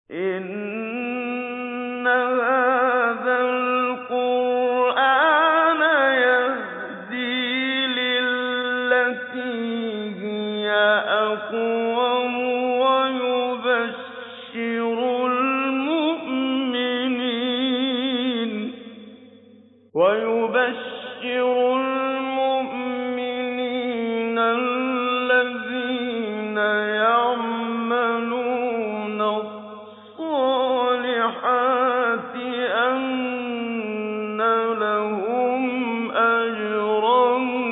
إِنَّ هَٰذَا الْقُرْآنَ يَهْدِي لِلَّتِي هِيَ أَقْوَمُ وَيُبَشِّرُ الْمُؤْمِنِينَ الَّذِينَ يَعْمَلُونَ الصَّالِحَاتِ أَنَّ لَهُمْ أَجْرًا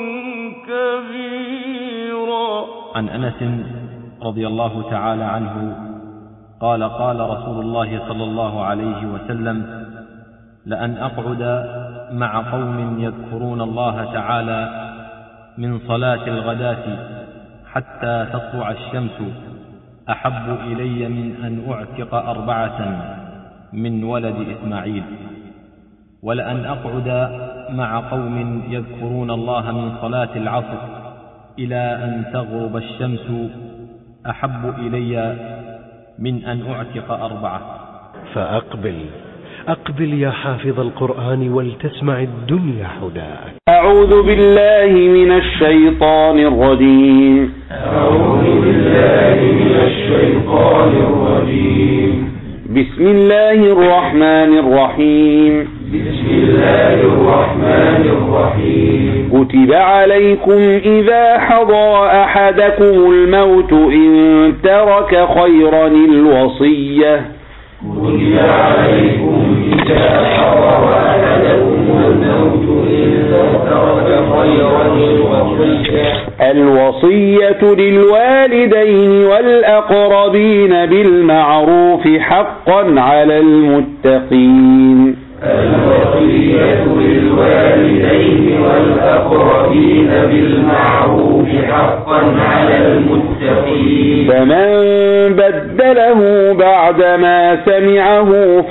كَبِيرًا عن أنس رضي الله تعالى عنه قال قال رسول الله صلى الله عليه وسلم لأن أقعد مع قوم يذكرون الله تعالى من صلاة الغداة حتى تطلع الشمس أحب إلي من أن أعتق أربعة من ولد إسماعيل ولأن أقعد مع قوم يذكرون الله من صلاة العصر إلى أن تغرب الشمس أحب إلي من أن أعتق أربعة فأقبل أقبل يا حافظ القرآن ولتسمع الدنيا حداك أعوذ بالله من الشيطان الرجيم أعوذ بالله من الشيطان الرجيم بسم الله الرحمن الرحيم بسم الله الرحمن الرحيم كتب عليكم إذا حضر أحدكم الموت إن ترك خيرا الوصية كتب عليكم إذا حضر أحدكم الموت إن ترك خيرا الوصية الوصية للوالدين والأقربين بالمعروف حقا على المتقين الوصية للوالدين والأقربين بالمعروف حقا على المتقين فمن بدله بعدما سمعه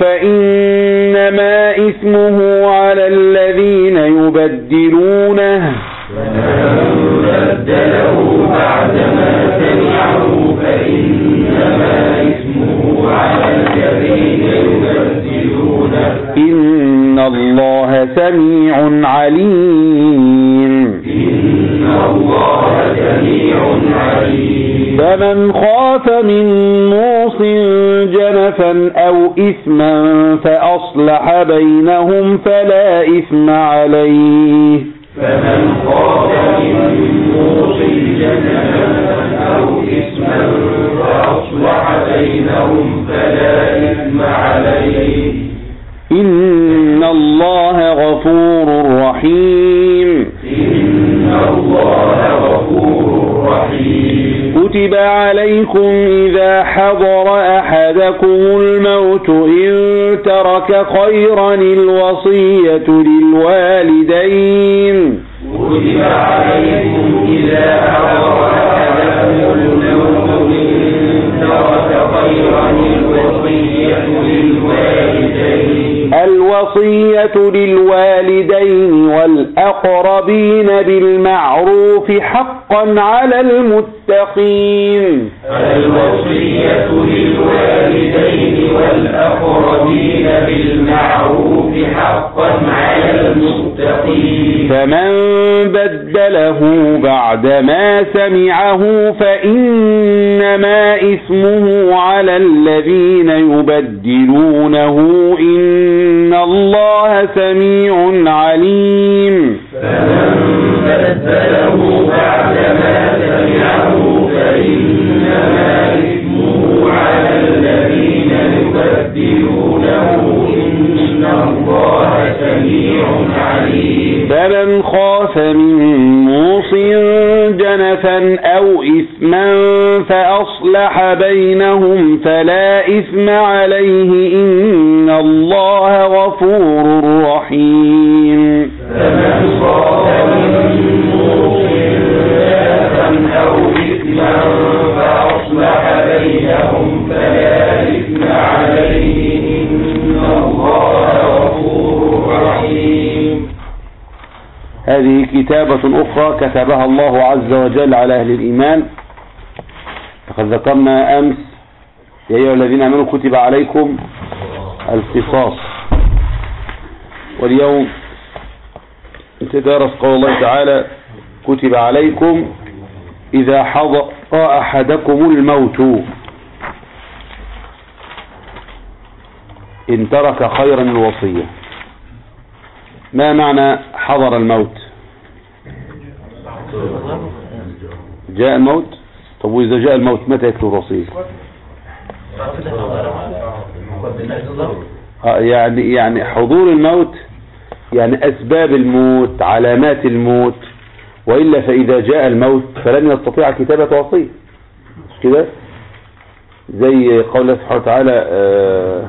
فإنما إثمه على الذين يبدلونه فمن بدله بعدما سمعه فإنما إثمه على الذين يبدلونه إن الله سميع عليم إن الله سميع عليم فمن خاف من موص جنفا أو إثما فأصلح بينهم فلا إثم عليه فمن خاف من موص جنفا أو إثما فأصلح بينهم فلا إثم عليه إن الله غفور رحيم إن الله غفور رحيم كتب عليكم إذا حضر أحدكم الموت إن ترك خيرا الوصية للوالدين كتب عليكم إذا حضر أحدكم الموت إن ترك خيرا الوصية للوالدين الوصية للوالدين والأقربين بالمعروف حقا على المتقين الوصية للوالدين والأقربين بالمعروف حقا على المتقين فمن بدله بعدما سمعه فإنما إثمه على الذين يبدلونه إن الله سميع عليم فمن بدله بعدما سمعه فإنما إثمه على الذين يبدلونه إن الله سميع عليم فمن خاف من موص جنفا أو إثما فأصلح بينهم فلا إثم عليه إن الله غفور رحيم فمن خاف من موص جنفا أو إثما فأصلح بينهم فلا إثم عليه إن الله غفور رحيم هذه كتابة أخرى كتبها الله عز وجل على أهل الإيمان فقد ذكرنا أمس يا أيها الذين آمنوا كتب عليكم القصاص واليوم نتدارس قول الله تعالى كتب عليكم إذا حضر أحدكم الموت إن ترك خيرا الوصية ما معنى حضر الموت جاء الموت طب وإذا جاء الموت متى يكتب الوصية آه، يعني يعني حضور الموت يعني أسباب الموت علامات الموت وإلا فإذا جاء الموت فلن يستطيع كتابة وصية مش كده زي قول الله سبحانه وتعالى آه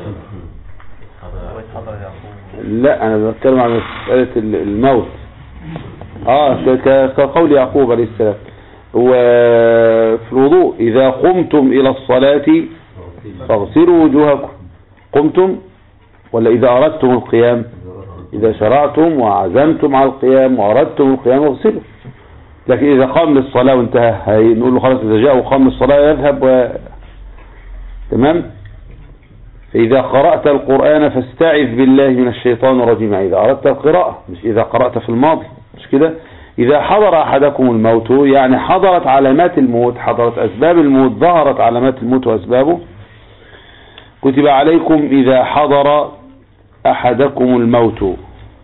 لا أنا بتكلم عن مسألة الموت آه ك- ك- كقول يعقوب عليه السلام وفي الوضوء إذا قمتم إلى الصلاة فاغسلوا وجوهكم قمتم ولا إذا أردتم القيام إذا شرعتم وعزمتم على القيام وأردتم القيام اغسلوا لكن إذا قام للصلاة وانتهى هي- نقول له خلاص إذا جاء وقام للصلاة يذهب و... تمام فإذا قرأت القرآن فاستعذ بالله من الشيطان الرجيم إذا أردت القراءة مش إذا قرأت في الماضي مش كده إذا حضر أحدكم الموت يعني حضرت علامات الموت حضرت أسباب الموت ظهرت علامات الموت وأسبابه كتب عليكم إذا حضر أحدكم الموت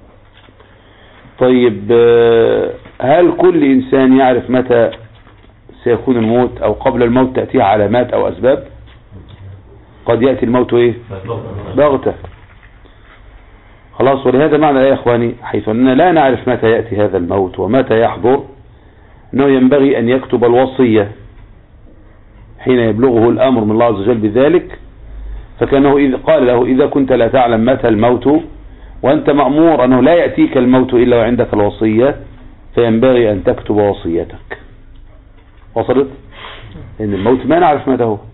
طيب آه، هل كل إنسان يعرف متى سيكون الموت أو قبل الموت تأتيه علامات أو أسباب قد يأتي الموت إيه بغتة خلاص ولهذا معنى يا إخواني حيث أننا لا نعرف متى يأتي هذا الموت ومتى يحضر أنه ينبغي أن يكتب الوصية حين يبلغه الأمر من الله عز وجل بذلك فكانه إذ قال له إذا كنت لا تعلم متى الموت وأنت مأمور أنه لا يأتيك الموت إلا وعندك الوصية فينبغي أن تكتب وصيتك وصلت لأن الموت ما نعرف متى هو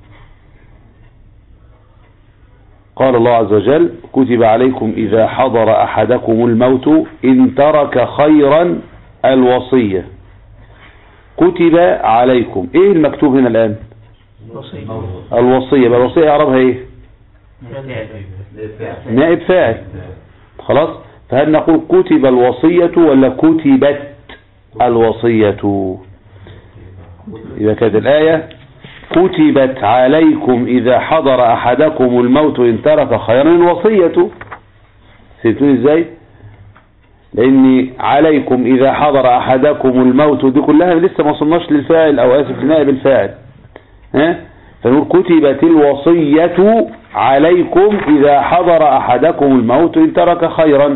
قال الله عز وجل كتب عليكم إذا حضر أحدكم الموت إن ترك خيرا الوصية كتب عليكم إيه المكتوب هنا الآن الوصية بقى الوصية يعرفها إيه نائب فاعل خلاص فهل نقول كتب الوصية ولا كتبت الوصية إذا كانت الآية كتبت عليكم إذا حضر أحدكم الموت إن ترك خيرا الوصية فهمتوني إزاي لأن عليكم إذا حضر أحدكم الموت دي كلها لسه ما وصلناش للفاعل أو آسف لنائب الفاعل ها فنقول كتبت الوصية عليكم إذا حضر أحدكم الموت إن ترك خيرا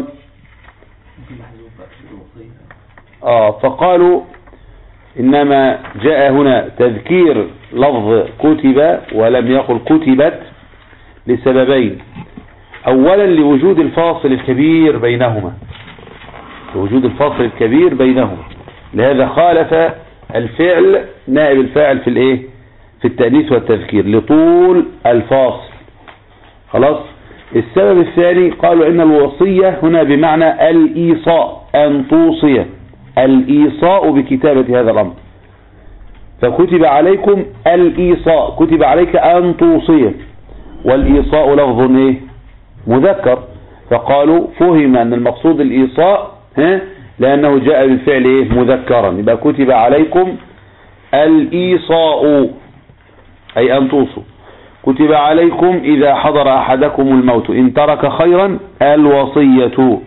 آه فقالوا إنما جاء هنا تذكير لفظ كتب ولم يقل كتبت لسببين أولا لوجود الفاصل الكبير بينهما لوجود الفاصل الكبير بينهما لهذا خالف الفعل نائب الفاعل في الايه في التأنيث والتذكير لطول الفاصل خلاص السبب الثاني قالوا ان الوصية هنا بمعنى الإيصاء أن توصي الإيصاء بكتابة هذا الأمر فكتب عليكم الإيصاء كتب عليك أن توصي والإيصاء لفظ إيه؟ مذكر فقالوا فهم أن المقصود الإيصاء ها؟ لأنه جاء بالفعل إيه؟ مذكرا يبقى كتب عليكم الإيصاء أي أن توصوا كتب عليكم إذا حضر أحدكم الموت إن ترك خيرا الوصية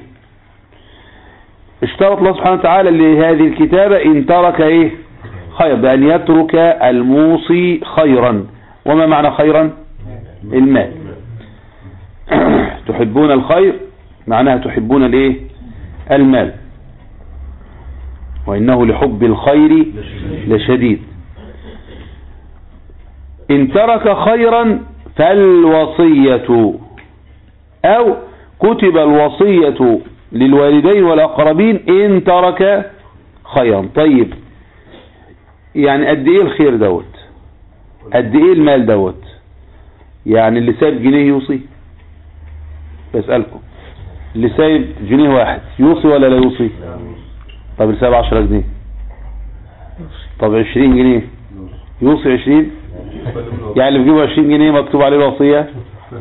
اشترط الله سبحانه وتعالى لهذه الكتابة إن ترك إيه خير بأن يترك الموصي خيرا وما معنى خيرا المال تحبون الخير معناها تحبون الايه المال وإنه لحب الخير لشديد إن ترك خيرا فالوصية أو كتب الوصية للوالدين والأقربين إن ترك خيرا طيب يعني قد إيه الخير دوت قد إيه المال دوت يعني اللي سايب جنيه يوصي بسألكم اللي سايب جنيه واحد يوصي ولا لا يوصي طب اللي سايب عشرة جنيه طب عشرين جنيه يوصي عشرين يعني اللي بيجيبوا 20 جنيه مكتوب عليه الوصية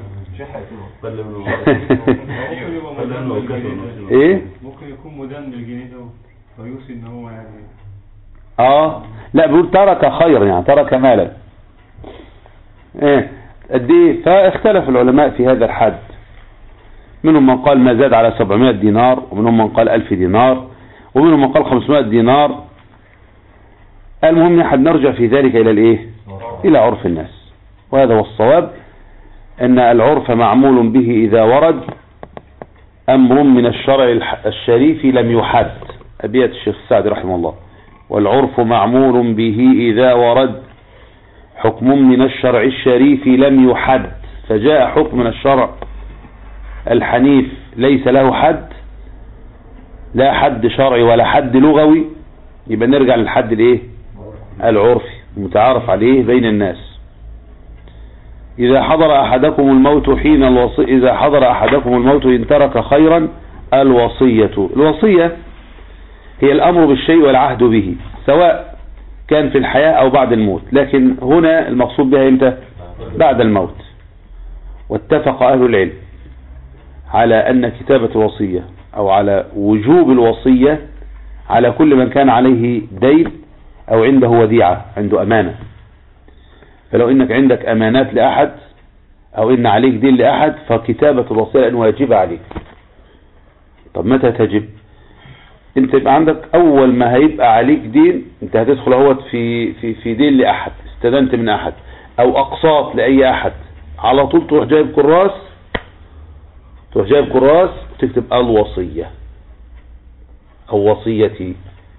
ايه ممكن يكون مدان بالجنيه ده فيوصي ان هو يعني اه لا بيقول ترك خيرا يعني ترك مالا ايه قد ايه فاختلف العلماء في هذا الحد منهم من قال ما زاد على 700 دينار ومنهم من قال 1000 دينار ومنهم من قال 500 دينار المهم نحن نرجع في ذلك الى الايه الى عرف الناس وهذا هو الصواب ان العرف معمول به اذا ورد امر من الشرع الح- الشريف لم يحد ابيات الشيخ السعدي رحمه الله والعرف معمول به اذا ورد حكم من الشرع الشريف لم يحد فجاء حكم من الشرع الحنيف ليس له حد لا حد شرعي ولا حد لغوي يبقى نرجع للحد الايه العرفي المتعارف عليه بين الناس إذا حضر أحدكم الموت حين الوصي إذا حضر أحدكم الموت إن ترك خيرا الوصية الوصية هي الأمر بالشيء والعهد به سواء كان في الحياة أو بعد الموت لكن هنا المقصود بها إمتى بعد الموت واتفق أهل العلم على أن كتابة الوصية أو على وجوب الوصية على كل من كان عليه دين أو عنده وديعة عنده أمانة فلو إنك عندك أمانات لأحد أو إن عليك دين لأحد فكتابة الوصية لأن واجبة عليك طب متى تجب انت يبقى عندك اول ما هيبقى عليك دين انت هتدخل اهوت في في في دين لاحد استدنت من احد او اقساط لاي احد على طول تروح جايب كراس تروح جايب كراس وتكتب الوصية او وصيتي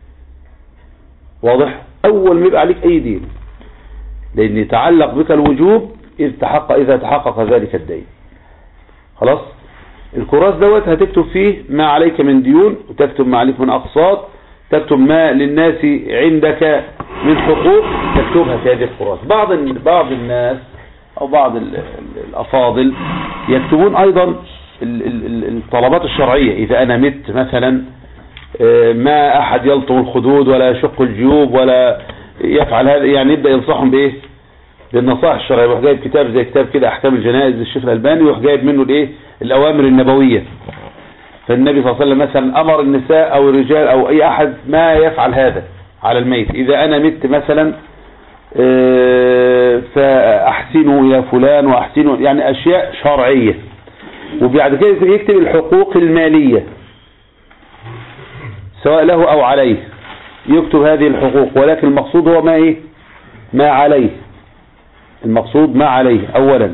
واضح اول ما يبقى عليك اي دين لان يتعلق بك الوجوب اذا تحقق اذا تحقق ذلك الدين خلاص الكراس دوت هتكتب فيه ما عليك من ديون وتكتب ما عليك من أقساط تكتب ما للناس عندك من حقوق تكتبها في هذه الكراس بعض بعض الناس أو بعض ال- ال- الأفاضل يكتبون أيضا ال- ال- ال- الطلبات الشرعية إذا أنا مت مثلا آه، ما أحد يلطم الخدود ولا يشق الجيوب ولا يفعل هذا يعني يبدأ ينصحهم بإيه بالنصائح الشرعية يروح جايب كتاب زي كتاب كده أحكام الجنائز للشيخ الألباني ويروح جايب منه الإيه الأوامر النبوية فالنبي صلى الله عليه وسلم مثلا أمر النساء أو الرجال أو أي أحد ما يفعل هذا على الميت إذا أنا مت مثلا آه، فأحسنوا إلى فلان وأحسنوا يعني أشياء شرعية وبعد كده يكتب الحقوق المالية سواء له أو عليه يكتب هذه الحقوق ولكن المقصود هو ما إيه ما عليه المقصود ما عليه أولا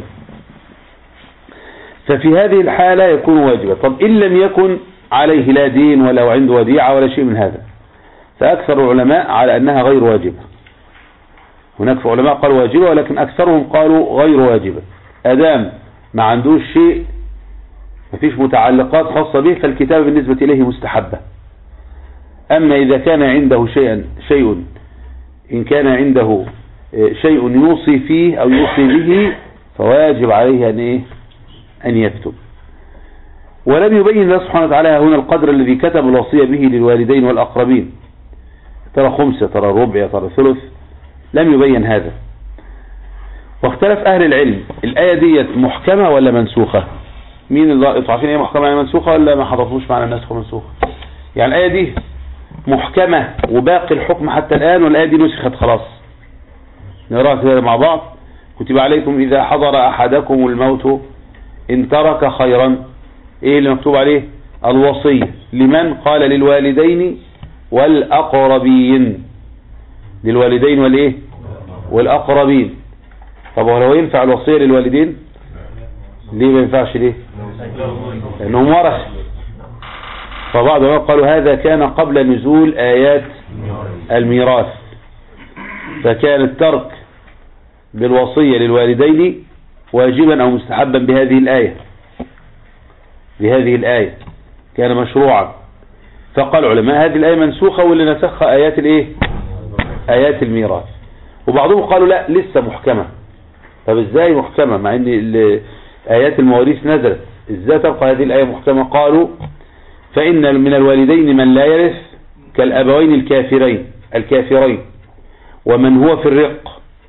ففي هذه الحالة يكون واجبا طب إن لم يكن عليه لا دين ولا عنده وديعة ولا شيء من هذا فأكثر العلماء على أنها غير واجبة هناك علماء قالوا واجبة ولكن أكثرهم قالوا غير واجبة أدام ما عندوش شيء ما فيش متعلقات خاصة به فالكتابة بالنسبة إليه مستحبة أما إذا كان عنده شيئا شيء إن كان عنده آه، شيء يوصي فيه أو يوصي به فواجب عليه أن إيه أن يكتب ولم يبين الله سبحانه وتعالى هنا القدر الذي كتب الوصية به للوالدين والأقربين ترى خمس يا ترى ربع يا ترى ثلث لم يبين هذا واختلف أهل العلم الآية ديت محكمة ولا منسوخة مين اللي انتوا عارفين ايه محكمة ولا منسوخة ولا ما حضرتوش معنا الناس منسوخة يعني الآية دي محكمة وباقي الحكم حتى الآن والآية دي نسخت خلاص نقراها كده مع بعض كتب عليكم إذا حضر أحدكم الموت إن ترك خيرا إيه اللي مكتوب عليه الوصية لمن قال للوالدين والأقربين للوالدين والإيه والأقربين طب ولو ينفع الوصية للوالدين ليه ما ينفعش ليه لأنهم ورث فبعض العلماء قالوا هذا كان قبل نزول آيات الميراث فكان الترك بالوصية للوالدين واجبا أو مستحبا بهذه الآية بهذه الآية كان مشروعا فقال العلماء هذه الآية منسوخة واللي نسخها آيات الإيه آيات الميراث وبعضهم قالوا لا لسه محكمة طب ازاي محكمة مع ان ال- آيات المواريث نزلت ازاي تبقى هذه الآية محكمة قالوا فإن من الوالدين من لا يرث كالأبوين الكافرين الكافرين ومن هو في الرق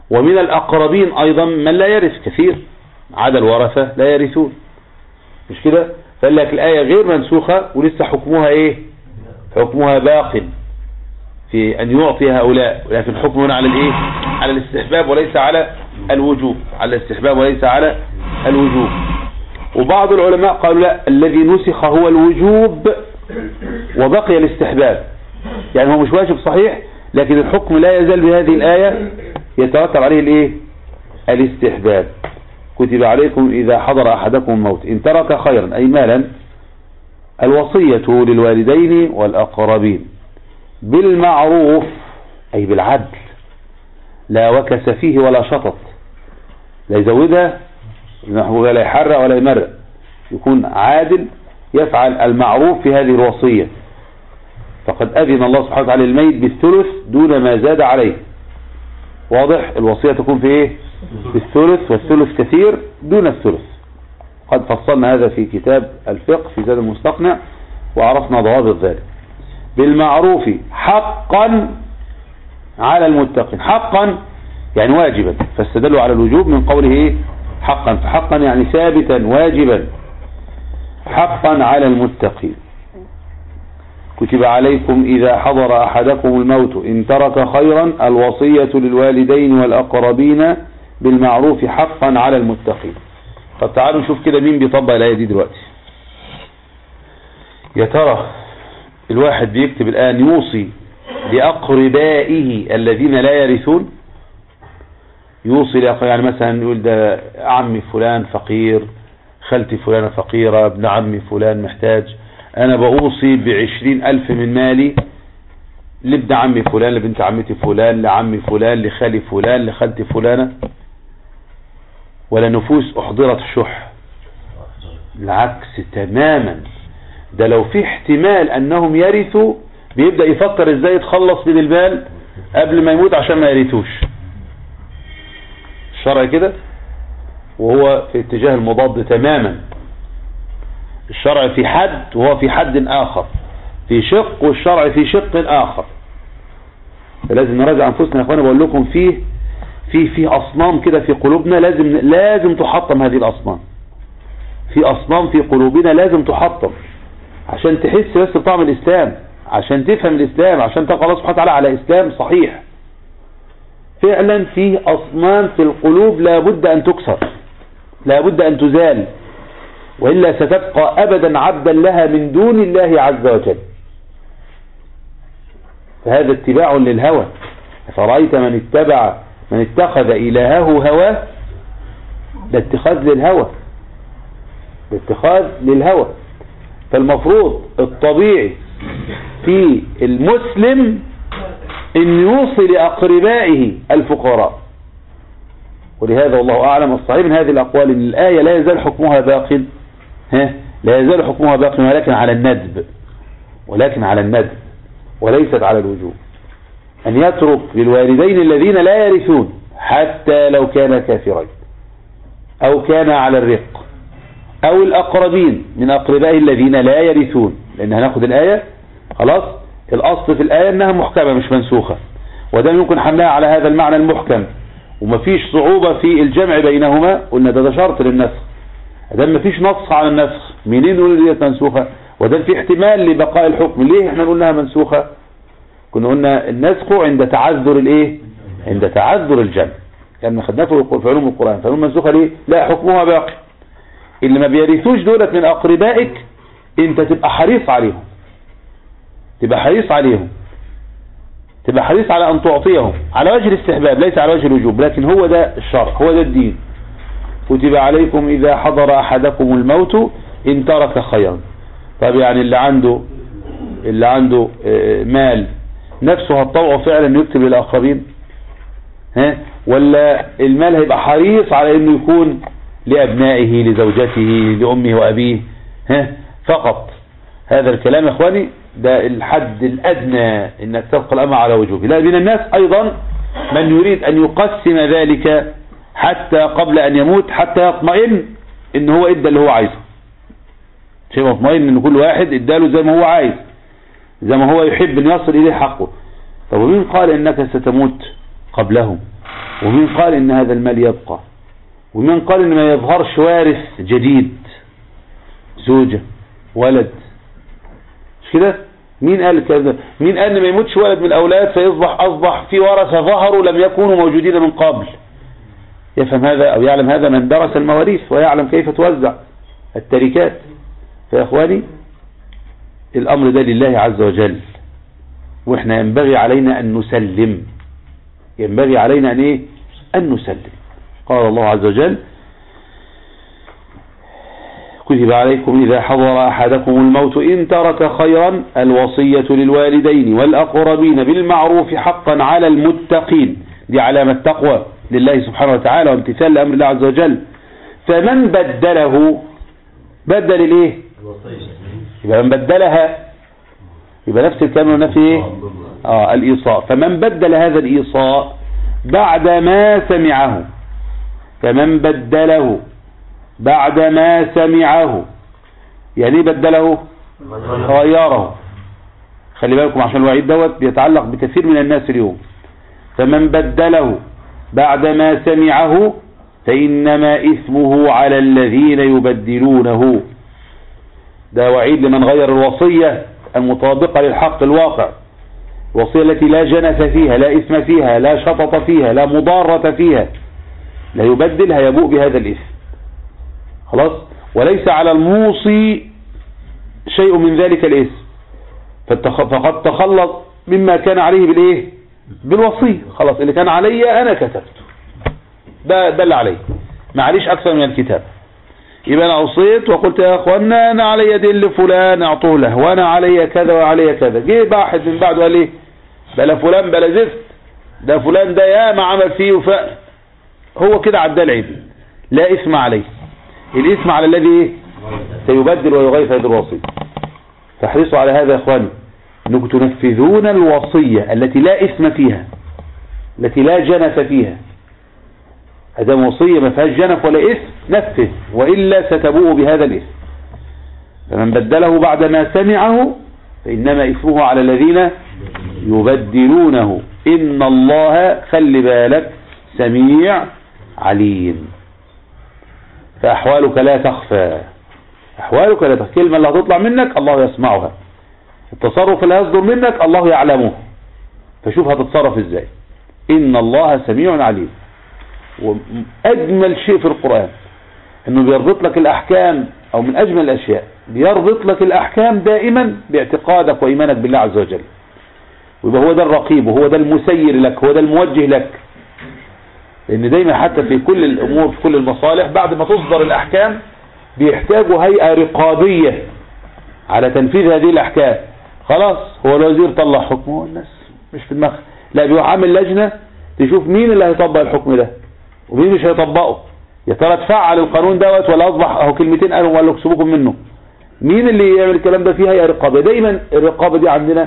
ومن الأقربين أيضا من لا يرث كثير عدا الورثة لا يرثون مش كده فقال لك الآية غير منسوخة ولسه حكمها ايه حكمها باق في أن يعطي هؤلاء ولكن الحكم هنا على الايه على الاستحباب وليس على الوجوب على الاستحباب وليس على الوجوب وبعض العلماء قالوا لا الذي نسخ هو الوجوب وبقي الاستحباب يعني هو مش واجب صحيح لكن الحكم لا يزال بهذه الآية يترتب عليه الايه الاستحباب كتب عليكم إذا حضر أحدكم الموت إن ترك خيرا أي مالا الوصية للوالدين والأقربين بالمعروف أي بالعدل لا وكس فيه ولا شطط لا يزودها نحو لا يحرق ولا يمرق يكون عادل يفعل المعروف في هذه الوصية فقد أذن الله سبحانه وتعالى للميت بالثلث دون ما زاد عليه واضح الوصية تكون في ايه بالثلث والثلث كثير دون الثلث قد فصلنا هذا في كتاب الفقه في زاد المستقنع وعرفنا ضوابط ذلك بالمعروف حقا على المتقين حقا يعني واجبا فاستدلوا على الوجوب من قوله ايه حقا فحقا يعني ثابتا واجبا حقا على المتقين كتب عليكم إذا حضر أحدكم الموت إن ترك خيرا الوصية للوالدين والأقربين بالمعروف حقا على المتقين طب تعالوا نشوف كده مين بيطبق الآية دي دلوقتي يا ترى الواحد بيكتب الآن يوصي لأقربائه الذين لا يرثون يوصي لأقربائه يعني مثلا يقول ده عمي فلان فقير خالتي فلانة فقيرة ابن عمي فلان محتاج انا بوصي بعشرين الف من مالي لابن عمي فلان لبنت عمتي فلان لعمي فلان لخالي فلان لخالتي فلانة ولا نفوس احضرت الشح العكس تماما ده لو في احتمال انهم يرثوا بيبدأ يفكر ازاي يتخلص من المال قبل ما يموت عشان ما يرثوش الشرع كده وهو في اتجاه المضاد تماما الشرع في حد وهو في حد آخر في شق والشرع في شق آخر فلازم نراجع أنفسنا يا أخوانا بقول لكم فيه في في أصنام كده في قلوبنا لازم لازم تحطم هذه الأصنام في أصنام في قلوبنا لازم تحطم عشان تحس بس بطعم الإسلام عشان تفهم الإسلام عشان تلقى الله سبحانه وتعالى على إسلام صحيح فعلا في أصنام في القلوب لابد أن تكسر لابد أن تزال وإلا ستبقى أبدا عبدا لها من دون الله عز وجل فهذا اتباع للهوى فرأيت من اتبع من اتخذ إلهه هواه ده اتخاذ للهوى ده اتخاذ للهوى فالمفروض الطبيعي في المسلم ان يوصي لأقربائه الفقراء ولهذا والله أعلم الصحيح من هذه الأقوال ان الآية لا يزال حكمها باق ها لا يزال حكمها باق ولكن على الندب ولكن على الندب وليست على الوجوب أن يترك للوالدين الذين لا يرثون حتى لو كان كافرين أو كان على الرق أو الأقربين من أقربائه الذين لا يرثون لأن هناخد الآية خلاص الأصل في الآية أنها محكمة مش منسوخة وده يمكن حملها على هذا المعنى المحكم ومفيش صعوبة في الجمع بينهما قلنا ده, ده شرط للنسخ ده مفيش نص على النسخ منين نقول ديت منسوخة وده في احتمال لبقاء الحكم ليه احنا قلناها منسوخة كنا قلنا النسخ عند تعذر الايه عند تعذر الجمع كان خدناه في علوم القرآن فنقول منسوخة ليه لا حكمها باقي اللي ما بيرثوش دولت من اقربائك انت تبقى حريص عليهم تبقى حريص عليهم تبقى حريص على ان تعطيهم على وجه الاستحباب ليس على وجه الوجوب لكن هو ده الشرع هو ده الدين كتب عليكم اذا حضر احدكم الموت ان ترك خيرا طب يعني اللي عنده اللي عنده مال نفسه هتطوعه فعلا يكتب للاخرين ها ولا المال هيبقى حريص على انه يكون لابنائه لزوجته لامه وابيه ها فقط هذا الكلام يا اخواني ده الحد الادنى انك تبقى الامر على وجوبه لا من الناس ايضا من يريد ان يقسم ذلك حتى قبل ان يموت حتى يطمئن ان هو ادى اللي هو عايزه شيء مطمئن ان كل واحد اداله زي ما هو عايز زي ما هو يحب ان يصل اليه حقه طب ومين قال انك ستموت قبلهم ومين قال ان هذا المال يبقى ومين قال ان ما يظهرش وارث جديد زوجة ولد مش كده مين قال كذا مين قال ان ما يموتش ولد من الاولاد فيصبح اصبح في ورثة ظهروا لم يكونوا موجودين من قبل يفهم هذا او يعلم هذا من درس المواريث ويعلم كيف توزع التركات فيا اخواني الامر ده لله عز وجل واحنا ينبغي علينا ان نسلم ينبغي علينا ان ايه ان نسلم قال الله عز وجل كتب عليكم إذا حضر أحدكم الموت إن ترك خيرا الوصية للوالدين والأقربين بالمعروف حقا على المتقين دي علامة تقوى لله سبحانه وتعالى وامتثال لأمر الله عز وجل فمن بدله بدل الايه يبقى من بدلها يبقى نفس الكلام ونفس ايه اه الايصاء فمن بدل هذا الايصاء بعد ما سمعه فمن بدله بعد ما سمعه يعني ايه بدله غيره خلي بالكم عشان الوعيد دوت بيتعلق بكثير من الناس اليوم فمن بدله بعد ما سمعه فإنما إثمه على الذين يبدلونه ده وعيد لمن غير الوصية المطابقة للحق الواقع الوصية التي لا جنف فيها لا إثم فيها لا شطط فيها لا مضارة فيها لا يبدلها يبوء بهذا الإثم خلاص وليس على الموصي شيء من ذلك الإثم فقد تخلص مما كان عليه بالإيه بالوصية خلاص اللي كان علي أنا كتبته ده ده اللي علي معليش أكثر من الكتاب يبقى أنا أوصيت وقلت يا أخوانا أنا علي دين لفلان أعطوه له وأنا علي كذا وعلي كذا جه واحد من بعده قال إيه بلا فلان بلا زفت ده فلان ده يا ما عمل فيه وف هو كده عدى العيب لا إثم عليه الإثم على الذي إيه سيبدل ويغير هذه الوصية فاحرصوا على هذا يا أخواني أنكم تنفذون الوصية التي لا إثم فيها التي لا جنف فيها هذا وصية ما فيهاش جنف ولا إثم نفذ وإلا ستبوء بهذا الإثم فمن بدله بعد ما سمعه فإنما إثمه على الذين يبدلونه إن الله خلي بالك سميع عليم فأحوالك لا تخفى أحوالك لا تخفى كلمة اللي هتطلع منك الله يسمعها التصرف اللي هيصدر منك الله يعلمه فشوف هتتصرف ازاي إن الله سميع عليم وأجمل شيء في القرآن انه بيربط لك الاحكام او من اجمل الاشياء بيربط لك الاحكام دائما باعتقادك وايمانك بالله عز وجل ويبقى هو ده الرقيب وهو ده المسير لك هو ده الموجه لك لان دايما حتى في كل الامور في كل المصالح بعد ما تصدر الاحكام بيحتاجوا هيئة رقابية على تنفيذ هذه الاحكام خلاص هو الوزير طلع حكمه الناس مش في دماغها لا بيروح عامل لجنة تشوف مين اللي هيطبق الحكم ده ومين مش هيطبقه يا ترى تفعل القانون دوت ولا اصبح اهو كلمتين قالوا ولا اكسبوكم منه مين اللي يعمل الكلام ده فيها هي رقابه دايما الرقابه دي عندنا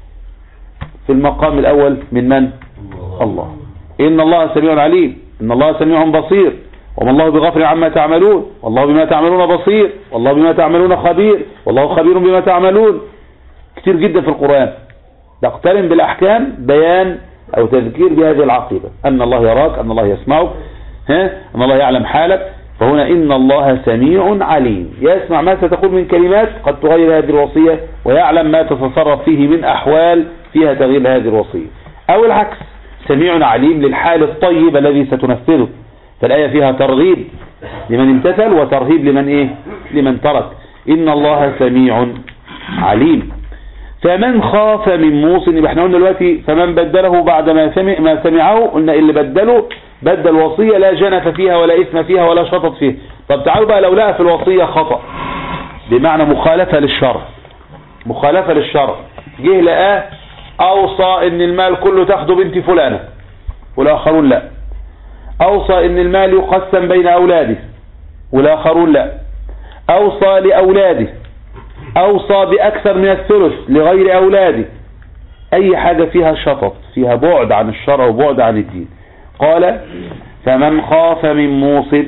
في المقام الاول من من الله ان الله سميع عليم ان الله سميع بصير وما الله بغفر عما تعملون والله بما تعملون بصير والله بما تعملون خبير والله خبير بما تعملون كتير جدا في القرآن تقترن بالاحكام بيان او تذكير بهذه العقيدة ان الله يراك ان الله يسمعك ها ان الله يعلم حالك فهنا ان الله سميع عليم يسمع ما ستقول من كلمات قد تغير هذه الوصية ويعلم ما تتصرف فيه من احوال فيها تغيير هذه الوصية او العكس سميع عليم للحال الطيب الذي ستنفذه فالآية فيها ترغيب لمن امتثل وترهيب لمن ايه لمن ترك ان الله سميع عليم فمن خاف من موص يبقى احنا قلنا دلوقتي فمن بدله بعد ما سمع ما سمعه قلنا اللي بدله بدل وصية لا جنف فيها ولا إثم فيها ولا شطط فيها طب تعالوا بقى لو لقى في الوصية خطأ بمعنى مخالفة للشرع مخالفة للشرع جه لقاه أوصى إن المال كله تاخده بنت فلانة والآخرون لا أوصى إن المال يقسم بين أولاده والآخرون لا أوصى لأولاده أوصى بأكثر من الثلث لغير أولاده أي حاجة فيها شطط فيها بعد عن الشرع وبعد عن الدين قال فمن خاف من موصل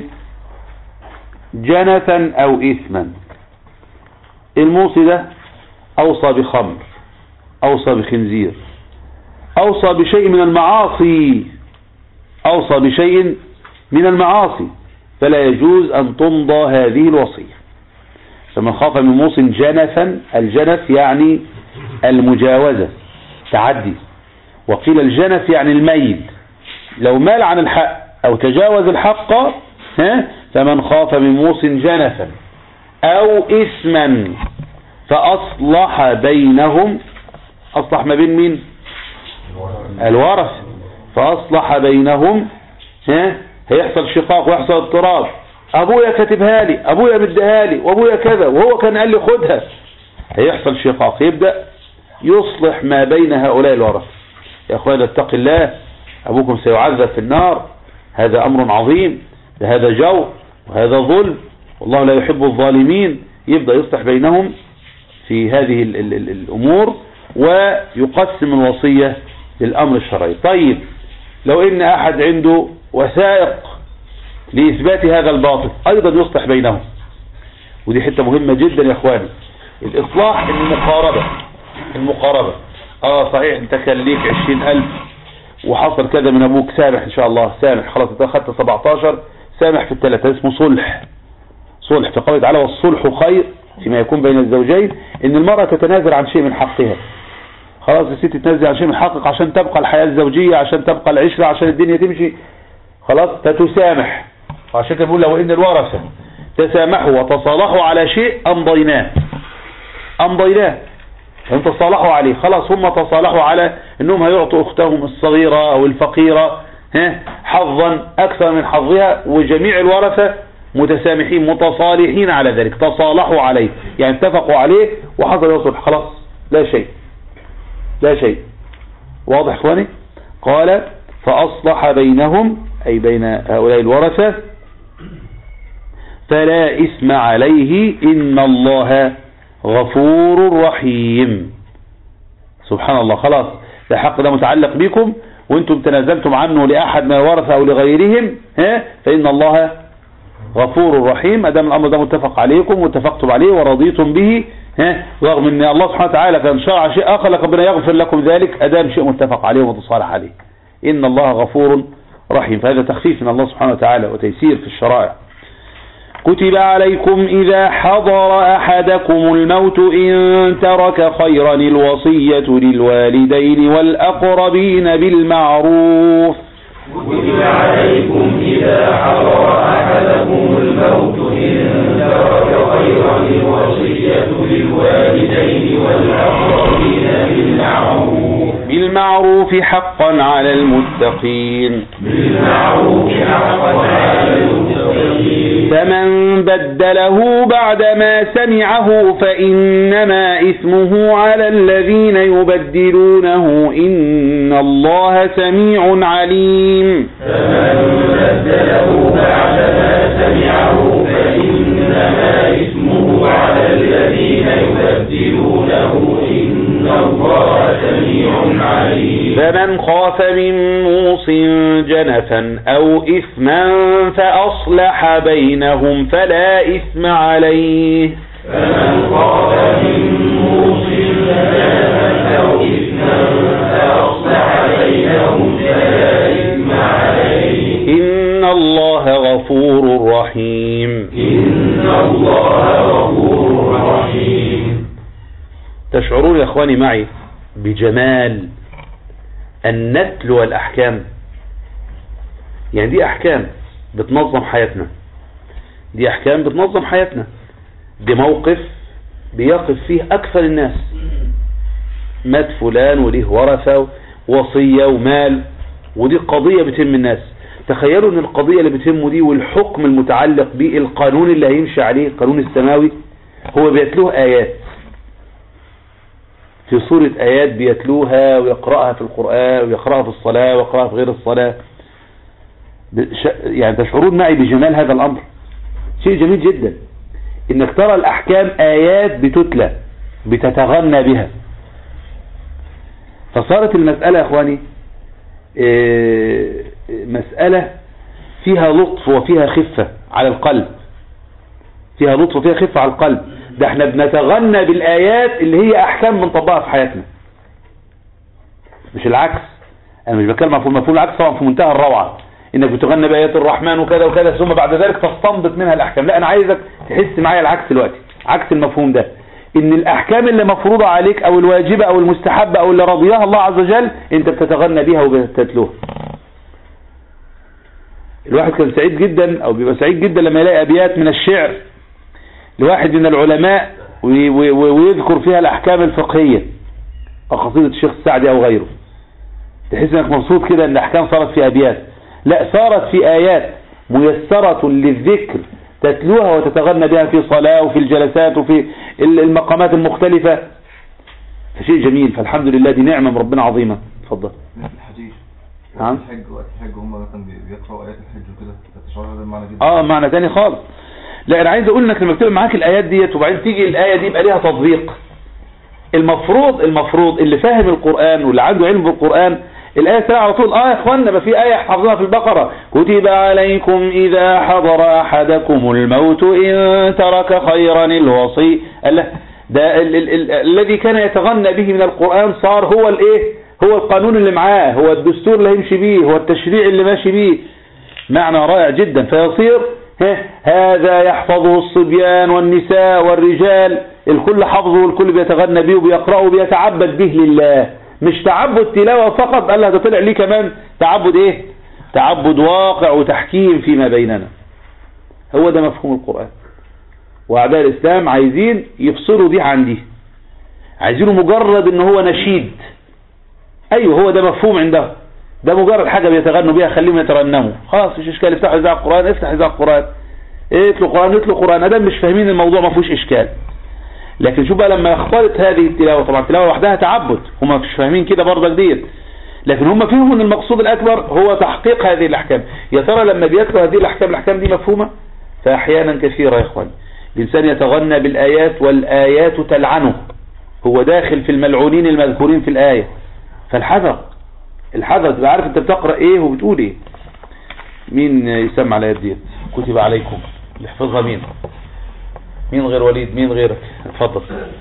جنفا أو إثما الموصي ده أوصى بخمر أوصى بخنزير أوصى بشيء من المعاصي أوصى بشيء من المعاصي فلا يجوز أن تمضى هذه الوصية فمن خاف من موص جنفا الجنف يعني المجاوزة تعدي وقيل الجنف يعني الميل لو مال عن الحق أو تجاوز الحق ها فمن خاف من موص جنفا أو إثما فأصلح بينهم أصلح ما بين مين الورث فأصلح بينهم ها هيحصل شقاق ويحصل اضطراب أبويا كاتبها لي أبويا مديها لي وأبويا كذا وهو كان قال لي خدها هيحصل شقاق يبدأ يصلح ما بين هؤلاء الورث يا أخوان اتق الله أبوكم سيعذب في النار هذا أمر عظيم هذا جو وهذا ظلم والله لا يحب الظالمين يبدأ يصلح بينهم في هذه ال ال ال الأمور ويقسم الوصية للأمر الشرعي طيب لو إن أحد عنده وثائق لإثبات هذا الباطل أيضا يصلح بينهم ودي حتة مهمة جدا يا أخواني الإصلاح المقاربة المقاربة آه صحيح أنت كان ليك عشرين ألف وحصل كذا من أبوك سامح إن شاء الله سامح خلاص أنت أخذت 17 سامح في الثلاثة اسمه صلح صلح في قوله تعالى والصلح خير فيما يكون بين الزوجين ان المرأة تتنازل عن شيء من حقها خلاص الست تتنازل عن شيء من حقك عشان تبقى الحياة الزوجية عشان تبقى العشرة عشان الدنيا تمشي خلاص فتسامح وعشان كده بقول لو ان الورثة تسامحوا وتصالحوا على شيء امضيناه امضيناه هم تصالحوا عليه خلاص هم تصالحوا على انهم هيعطوا اختهم الصغيرة او الفقيرة ها حظا اكثر من حظها وجميع الورثة متسامحين متصالحين على ذلك تصالحوا عليه يعني اتفقوا عليه وحصل يصلح خلاص لا شيء لا شيء واضح اخواني قال فأصلح بينهم أي بين هؤلاء الورثة فلا إثم عليه إن الله غفور رحيم سبحان الله خلاص الحق ده متعلق بكم وانتم تنازلتم عنه لأحد من الورثة أو لغيرهم ها فإن الله غفور رحيم ادام الامر ده متفق عليكم واتفقتم عليه ورضيتم به ها رغم ان الله سبحانه وتعالى كان شرع شيء اخر لكن ربنا يغفر لكم ذلك ادام شيء متفق عليه ومتصالح عليه ان الله غفور رحيم فهذا تخفيف من الله سبحانه وتعالى وتيسير في الشرائع كتب عليكم إذا حضر أحدكم الموت إن ترك خيرا الوصية للوالدين والأقربين بالمعروف كتب عليكم إذا حضر أحدكم الموت إن ترك خيرا الوصية للوالدين والأقربين بالمعروف بالمعروف حقا على المتقين بالمعروف حقا على المتقين فمن بدله بعدما سمعه فإنما إثمه على الذين يبدلونه إن الله سميع عليم فمن بدله بعدما سمعه فإنما إثمه على الذين يبدلونه إن الله سميع عليم فمن خاف من موص جنفا أو إثما فأصلح بينهم فلا إثم عليه فمن خاف من موص جنفا أو إثما فأصلح بينهم فلا إثم عليه إن الله غفور رحيم إن الله غفور رحيم تشعرون يا اخواني معي بجمال النتل والأحكام يعني دي أحكام بتنظم حياتنا دي أحكام بتنظم حياتنا دي موقف بيقف فيه أكثر الناس مات فلان وليه ورثة وصية ومال ودي قضية بتهم الناس تخيلوا ان القضية اللي بتهمه دي والحكم المتعلق به القانون اللي هيمشي عليه القانون السماوي هو بيتلوه آيات في صورة آيات بيتلوها ويقرأها في القرآن ويقرأها في الصلاة ويقرأها في غير الصلاة بش- يعني تشعرون معي بجمال هذا الأمر شيء جميل جدا انك ترى الأحكام آيات بتتلى بتتغنى بها فصارت المسألة يا اخواني آه، مسألة فيها لطف وفيها خفة على القلب فيها لطف وفيها خفة على القلب ده احنا بنتغنى بالآيات اللي هي أحكام بنطبقها في حياتنا مش العكس أنا مش بتكلم عن مفهوم مفهوم العكس طبعا في منتهى الروعة انك بتغنى بايات الرحمن وكذا وكذا ثم بعد ذلك تستنبط منها الاحكام لا انا عايزك تحس معايا العكس دلوقتي عكس المفهوم ده ان الاحكام اللي مفروضة عليك او الواجبة او المستحبة او اللي رضيها الله عز وجل انت بتتغنى بيها وبتتلوها الواحد كان سعيد جدا او بيبقى سعيد جدا لما يلاقي ابيات من الشعر لواحد من العلماء وي- وي- ويذكر فيها الاحكام الفقهية قصيدة الشيخ السعدي او غيره تحس انك مبسوط كده ان الاحكام صارت في ابيات لا صارت في ايات ميسرة للذكر تتلوها وتتغنى بها في صلاة وفي الجلسات وفي ال- المقامات المختلفة فشيء جميل فالحمد لله دي نعمة من ربنا عظيمة اتفضل مثل الحديث نعم. وقت الحج وقت الحج هم مثلا بي- بيقرأوا آيات الحج وكده تشعر هذا المعنى جدا اه معنى تاني خالص لا انا عايز اقول انك لما بتبقى معاك الايات ديت وبعدين تيجي الايه دي يبقى ليها تطبيق المفروض المفروض اللي فاهم القران واللي عنده علم بالقران الايه تلاقي على طول اه يا اخوانا ما في ايه حافظها في البقره كتب عليكم اذا حضر احدكم الموت ان ترك خيرا الوصي قال له ده ال ال ال الذي كان يتغنى به من القران صار هو الايه هو القانون اللي معاه هو الدستور اللي هيمشي بيه هو التشريع اللي ماشي بيه معنى رائع جدا فيصير ها، هذا يحفظه الصبيان والنساء والرجال الكل حفظه والكل بيتغنى به وبيقرأه وبيتعبد به لله مش تعبد تلاوة فقط قال لها ده طلع ليه كمان تعبد ايه تعبد واقع وتحكيم فيما بيننا هو ده مفهوم القرآن وأعداء الإسلام عايزين يفصلوا دي عن دي عايزينه مجرد ان هو نشيد ايوه هو ده مفهوم عندهم ده مجرد حاجة بيتغنوا بيها خليهم يترنموا خلاص مش اشكال افتحوا اذاعه القرآن افتح اذاعه القرآن اتلوا قرآن اتلوا قرآن ادام مش فاهمين الموضوع ما فيهوش اشكال لكن شوف بقى لما يختلط هذه التلاوة طبعا التلاوة لوحدها تعبد هم مش فاهمين كده برضك ديت لكن هم فيهم ان المقصود الاكبر هو تحقيق هذه الاحكام يا ترى لما بيتلوا هذه الاحكام الاحكام دي مفهومة فاحيانا كثيرة يا اخواني الانسان يتغنى بالايات والايات تلعنه هو داخل في الملعونين المذكورين في الايه فالحذر الحذر تبقى عارف انت بتقرأ ايه وبتقول ايه مين يسمع الايات ديت كتب عليكم يحفظها مين مين غير وليد مين غيرك اتفضل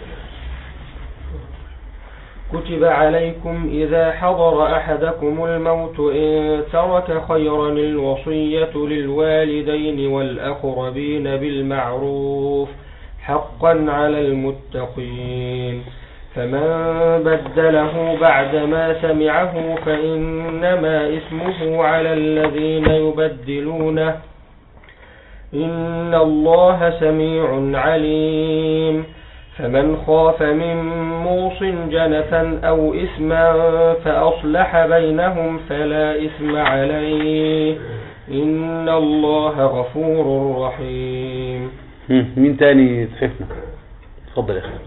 كتب عليكم إذا حضر أحدكم الموت إن ترك خيرا الوصية للوالدين والأقربين بالمعروف حقا على المتقين فمن بدله بعدما سمعه فإنما إثمه على الذين يبدلونه إن الله سميع عليم فمن خاف من موص جنفا أو إثما فأصلح بينهم فلا إثم عليه إن الله غفور رحيم هم، مين تاني تفهمنا اتفضل يا اخي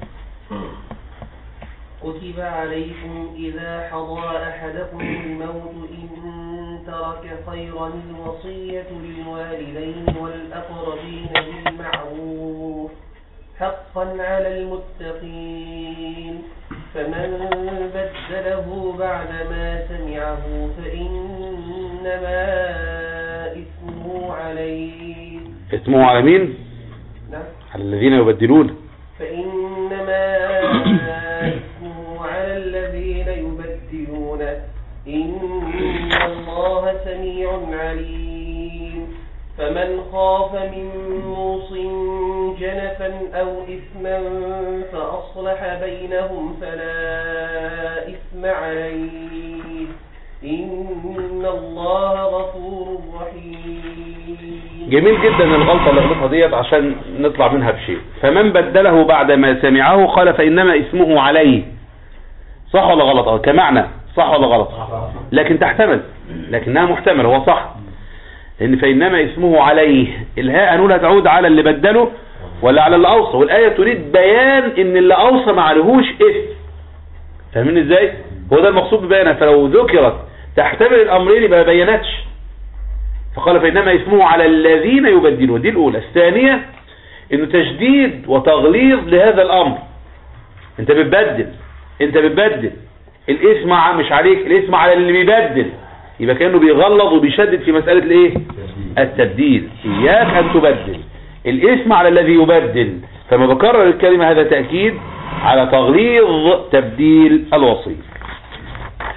كتب عليكم إذا حضر أحدكم الموت إن ترك خيرا الوصية للوالدين والأقربين بالمعروف حقا على المتقين فمن بدله بعدما سمعه فإنما إثمه عليه اسمه على مين نعم على الذين يبدلون فإنما إثمه على الذين يبدلونه إن الله سميع عليم فمن خاف من موص جنفا أو إثما فأصلح بينهم فلا إثم عليه إن الله غفور رحيم جميل جدا الغلطة اللي غلطها ديت عشان نطلع منها بشيء فمن بدله بعد ما سمعه قال فإنما اسمه عليه صح ولا غلط اه كمعنى صح ولا غلط لكن تحتمل لكنها محتمل هو صح لأن فإنما اسمه عليه الهاء هنقولها تعود على اللي بدله ولا على اللي أوصى والآية تريد بيان إن اللي أوصى ما عليهوش إثم فاهمين إزاي هو ده المقصود ببيانها فلو ذكرت تحتمل الأمرين يبقى ما بينتش فقال فإنما اسمه على الذين يبدلون دي الأولى الثانية إنه تشديد وتغليظ لهذا الأمر أنت بتبدل أنت بتبدل الاسم ع- مش عليك الاسم على اللي بيبدل يبقى كأنه بيغلظ وبيشدد في مسألة الايه التبديل إياك أن تبدل الاسم على الذي يبدل فما بكرر الكلمة هذا تأكيد على تغليظ تبديل الوصي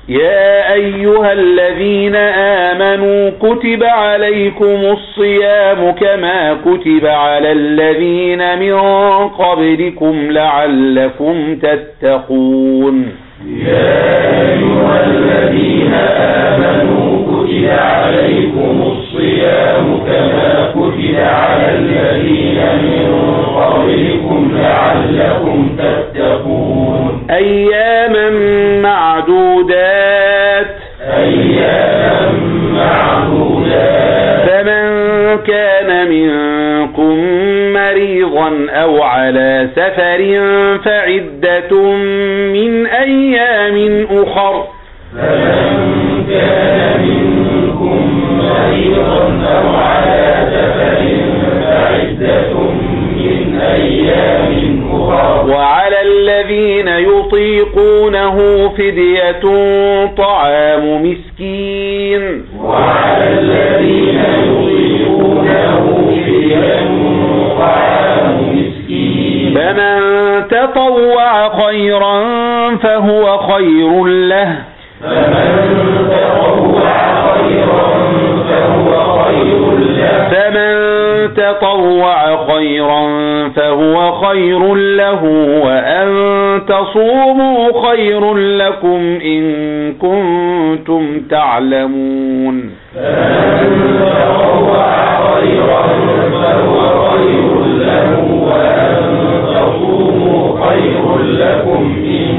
يا أيها الذين آمنوا كتب عليكم الصيام كما كتب على الذين من قبلكم لعلكم تتقون يا أيها الذين آمنوا كتب عليكم الصيام كما كتب على الذين من قبلكم لعلكم تتقون أياما معدودات أياما معدودات فمن كان منكم مريضا أو على سفر فعدة من أيام أخر فمن كان منكم مريضا أو على سفر فعدة من أيام أخر وعلى الذين يطيقونه فدية طعام مسكين وعلى الذين يطيقونه فدية طعام مسكين فمن تطوع خيرا فهو خير له فمن تطوع خيرا فهو خير له فمن تطوع خيرا فهو خير له وأن تصوموا خير لكم إن كنتم تعلمون فمن تطوع خيرا فهو خير له وأن تصوموا خير لكم إن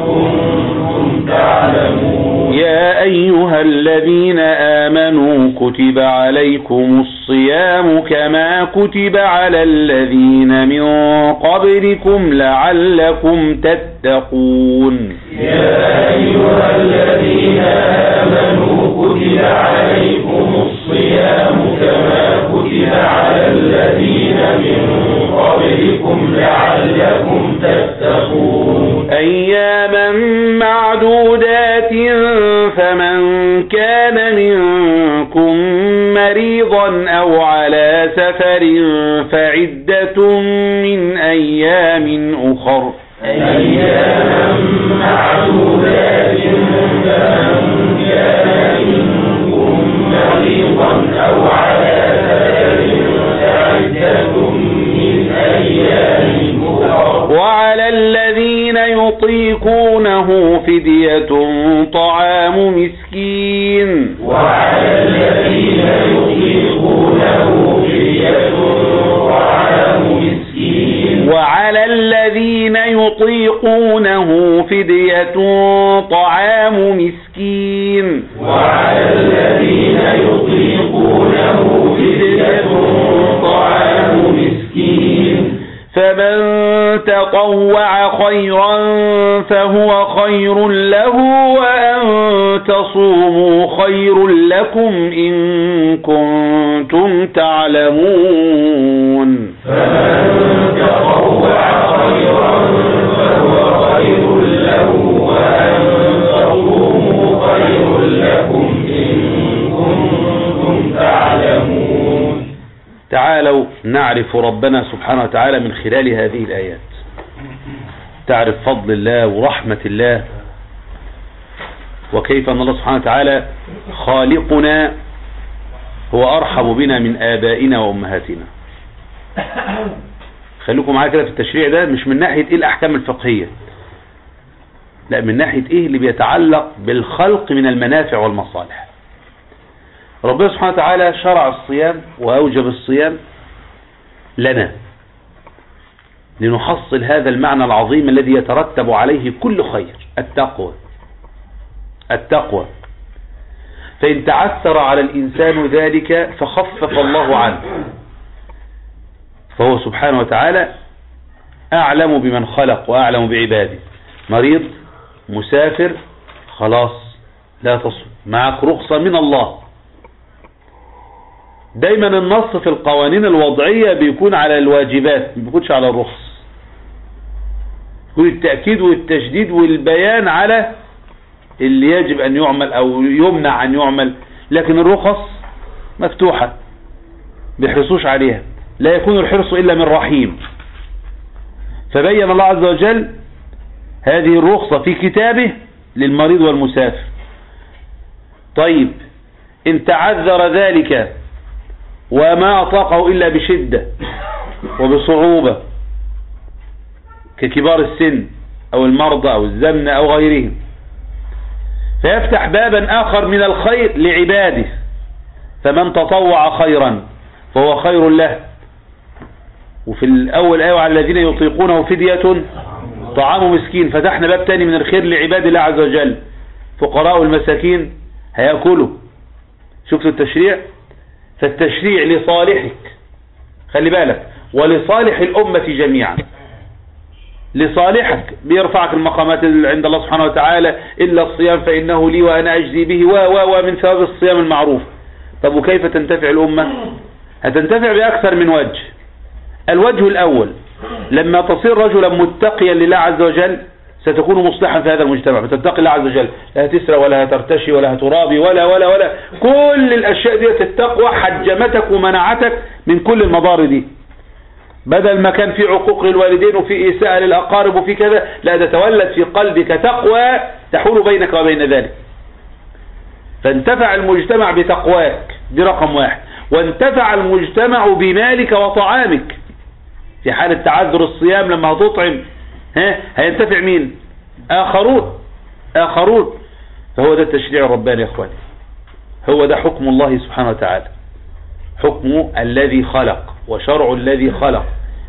كنتم تعلمون يا أيها الذين آمنوا كتب عليكم الصيام كما كتب على الذين من قبلكم لعلكم تتقون يا أيها الذين آمنوا كتب عليكم الصيام كما كتب على الذين من قبلكم لعلكم تتقون أياما معدودات فمن كان منكم مريضا أو على سفر فعدة من أيام أخر أياما معدودات فمن كان منكم مريضا أو على سفر فعدة من أيام أخر وعلى الذين يطيقونه فدية طعام مسكين وعلى الذين يطيقونه فدية طعام مسكين وعلى الذين يطيقونه فدية طعام مسكين وعلى الذين يطيقونه فدية طعام مسكين فمن تطوع خيرا فهو خير له وأن تصوموا خير لكم إن كنتم تعلمون فمن تطوع خيرا فهو خير له وأن تصوموا خير لكم إن كنتم تعلمون تعالوا نعرف ربنا سبحانه وتعالى من خلال هذه الآيات تعرف فضل الله ورحمة الله وكيف أن الله سبحانه وتعالى خالقنا هو أرحم بنا من آبائنا وأمهاتنا خليكم معايا كده في التشريع ده مش من ناحية إيه الأحكام الفقهية لا من ناحية إيه اللي بيتعلق بالخلق من المنافع والمصالح ربنا سبحانه وتعالى شرع الصيام وأوجب الصيام لنا لنحصل هذا المعنى العظيم الذي يترتب عليه كل خير التقوى التقوى فإن تعثر على الإنسان ذلك فخفف الله عنه فهو سبحانه وتعالى أعلم بمن خلق وأعلم بعباده مريض مسافر خلاص لا تصم معك رخصة من الله دايما النص في القوانين الوضعية بيكون على الواجبات ما بيكونش على الرخص يكون التأكيد والتشديد والبيان على اللي يجب أن يعمل أو يمنع أن يعمل لكن الرخص مفتوحة بيحرصوش عليها لا يكون الحرص إلا من رحيم فبين الله عز وجل هذه الرخصة في كتابه للمريض والمسافر طيب إن تعذر ذلك وما أطاقه إلا بشدة وبصعوبة ككبار السن أو المرضى أو الزمن أو غيرهم فيفتح بابا آخر من الخير لعباده فمن تطوع خيرا فهو خير له وفي الأول آية على الذين يطيقونه فدية طعام مسكين فتحنا باب تاني من الخير لعباد الله عز وجل فقراء المساكين هيأكلوا شفتوا التشريع فالتشريع لصالحك خلي بالك ولصالح الأمة جميعا لصالحك بيرفعك المقامات عند الله سبحانه وتعالى إلا الصيام فإنه لي وأنا أجزي به و و ومن ثواب الصيام المعروف طب وكيف تنتفع الأمة هتنتفع بأكثر من وجه الوجه الأول لما تصير رجلا متقيا لله عز وجل ستكون مصلحا في هذا المجتمع فتتقي الله عز وجل لا تسرى ولا ترتشي ولا ترابي ولا ولا ولا كل الأشياء دي التقوى حجمتك ومنعتك من كل المضار دي بدل ما كان في عقوق للوالدين وفي إساءة للأقارب وفي كذا لا تتولد في قلبك تقوى تحول بينك وبين ذلك فانتفع المجتمع بتقواك دي رقم واحد وانتفع المجتمع بمالك وطعامك في حالة تعذر الصيام لما هتطعم ها هينتفع مين آخرون آخرون فهو ده التشريع الرباني يا اخواني هو ده حكم الله سبحانه وتعالى حكم الذي خلق وشرع الذي خلق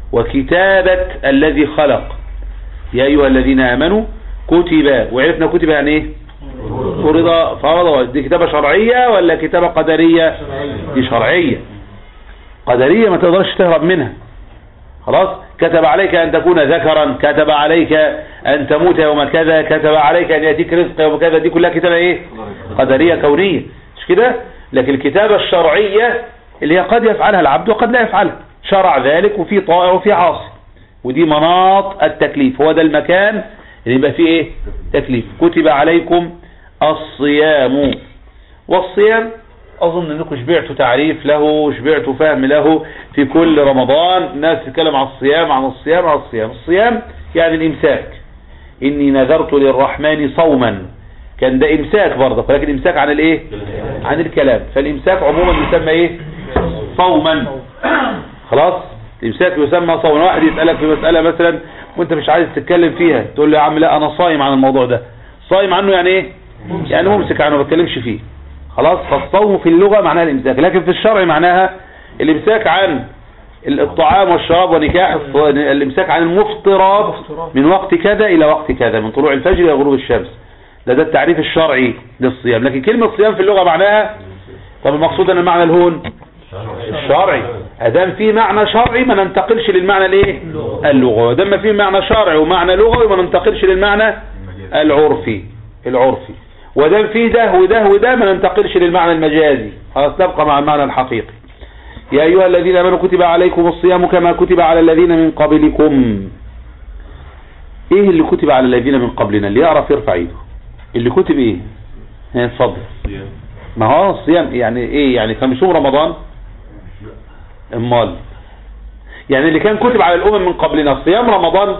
وكتابة الذي خلق يا أيها الذين آمنوا كتب وعرفنا كتب يعني ايه فرض فرض دي كتابة شرعية ولا كتابة قدرية دي شرعية قدرية ما تقدرش تهرب منها خلاص كتب عليك أن تكون ذكرا كتب عليك أن تموت يوم كذا كتب عليك أن يأتيك رزق يوم كذا دي كلها كتابة ايه قدرية كونية مش كده لكن الكتابة الشرعية اللي هي قد يفعلها العبد وقد لا يفعلها شرع ذلك وفي طائع وفي عاصي ودي مناط التكليف هو ده المكان اللي يبقى فيه ايه تكليف كتب عليكم الصيام والصيام اظن انكم شبعتوا تعريف له شبعتوا فهم له في كل رمضان الناس تتكلم عن الصيام عن الصيام عن الصيام الصيام يعني الامساك اني نذرت للرحمن صوما كان ده امساك برضه ولكن امساك عن الايه عن الكلام فالامساك عموما يسمى ايه صوما خلاص الامساك يسمى صوما واحد يسألك في مسألة مثلا وانت مش عايز تتكلم فيها تقول له يا عم لا انا صايم عن الموضوع ده صايم عنه يعني ايه يعني ممسك عنه ما بتكلمش فيه خلاص فالصوم في اللغة معناها الامساك لكن في الشرع معناها الامساك عن الطعام والشراب ونكاح الامساك عن المفطرات من وقت كذا الى وقت كذا من طلوع الفجر الى غروب الشمس ده ده التعريف الشرعي للصيام لكن كلمة صيام في اللغة معناها طب المقصود ان المعنى الهون الشرعي ادام في معنى شرعي ما ننتقلش للمعنى الايه اللغوي ادام ما في معنى شرعي ومعنى لغوي ما ننتقلش للمعنى العرفي العرفي ودام في ده وده وده ما ننتقلش للمعنى المجازي خلاص نبقى مع المعنى الحقيقي يا ايها الذين امنوا كتب عليكم الصيام كما كتب على الذين من قبلكم ايه اللي كتب على الذين من قبلنا اللي يعرف يرفع ايده اللي كتب ايه ها اتفضل ما هو الصيام يعني ايه يعني كان بيصوم رمضان امال يعني اللي كان كتب على الامم من قبلنا صيام رمضان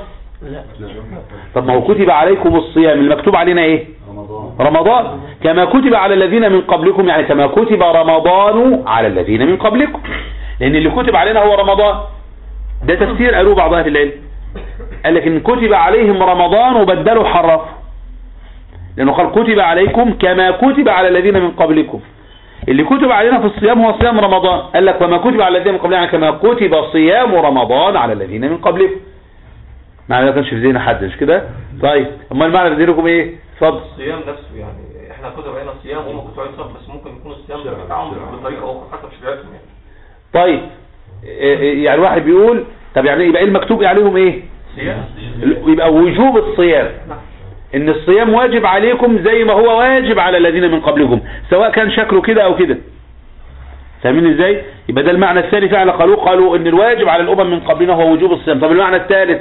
طب ما هو كتب عليكم الصيام المكتوب علينا ايه رمضان كما كتب على الذين من قبلكم يعني كما كتب رمضان على الذين من قبلكم لان اللي كتب علينا هو رمضان ده تفسير قالوه بعض اهل العلم قال لك ان كتب عليهم رمضان وبدلوا حرفوا لانه قال كتب عليكم كما كتب على الذين من قبلكم اللي كتب علينا في الصيام هو صيام رمضان قال لك وما كتب على الذين من قبلنا يعني كما كتب صيام رمضان على الذين من قبلكم معنى ما كانش في ذهن حد مش كده طيب امال المعنى في ذهنكم ايه اتفضل الصيام نفسه يعني احنا كتب علينا الصيام وهم كتبوا علينا الصيام بس ممكن يكون الصيام بتاعهم بطريقه اخرى حسب شريعتهم يعني طيب إيه- إيه يعني واحد بيقول طب يعني يبقى ايه المكتوب عليهم ايه صيام يبقى وجوب الصيام ان الصيام واجب عليكم زي ما هو واجب على الذين من قبلكم سواء كان شكله كده او كده فاهمين ازاي يبقى ده المعنى الثاني فعلا قالوا قالوا ان الواجب على الامم من قبلنا هو وجوب الصيام طب المعنى الثالث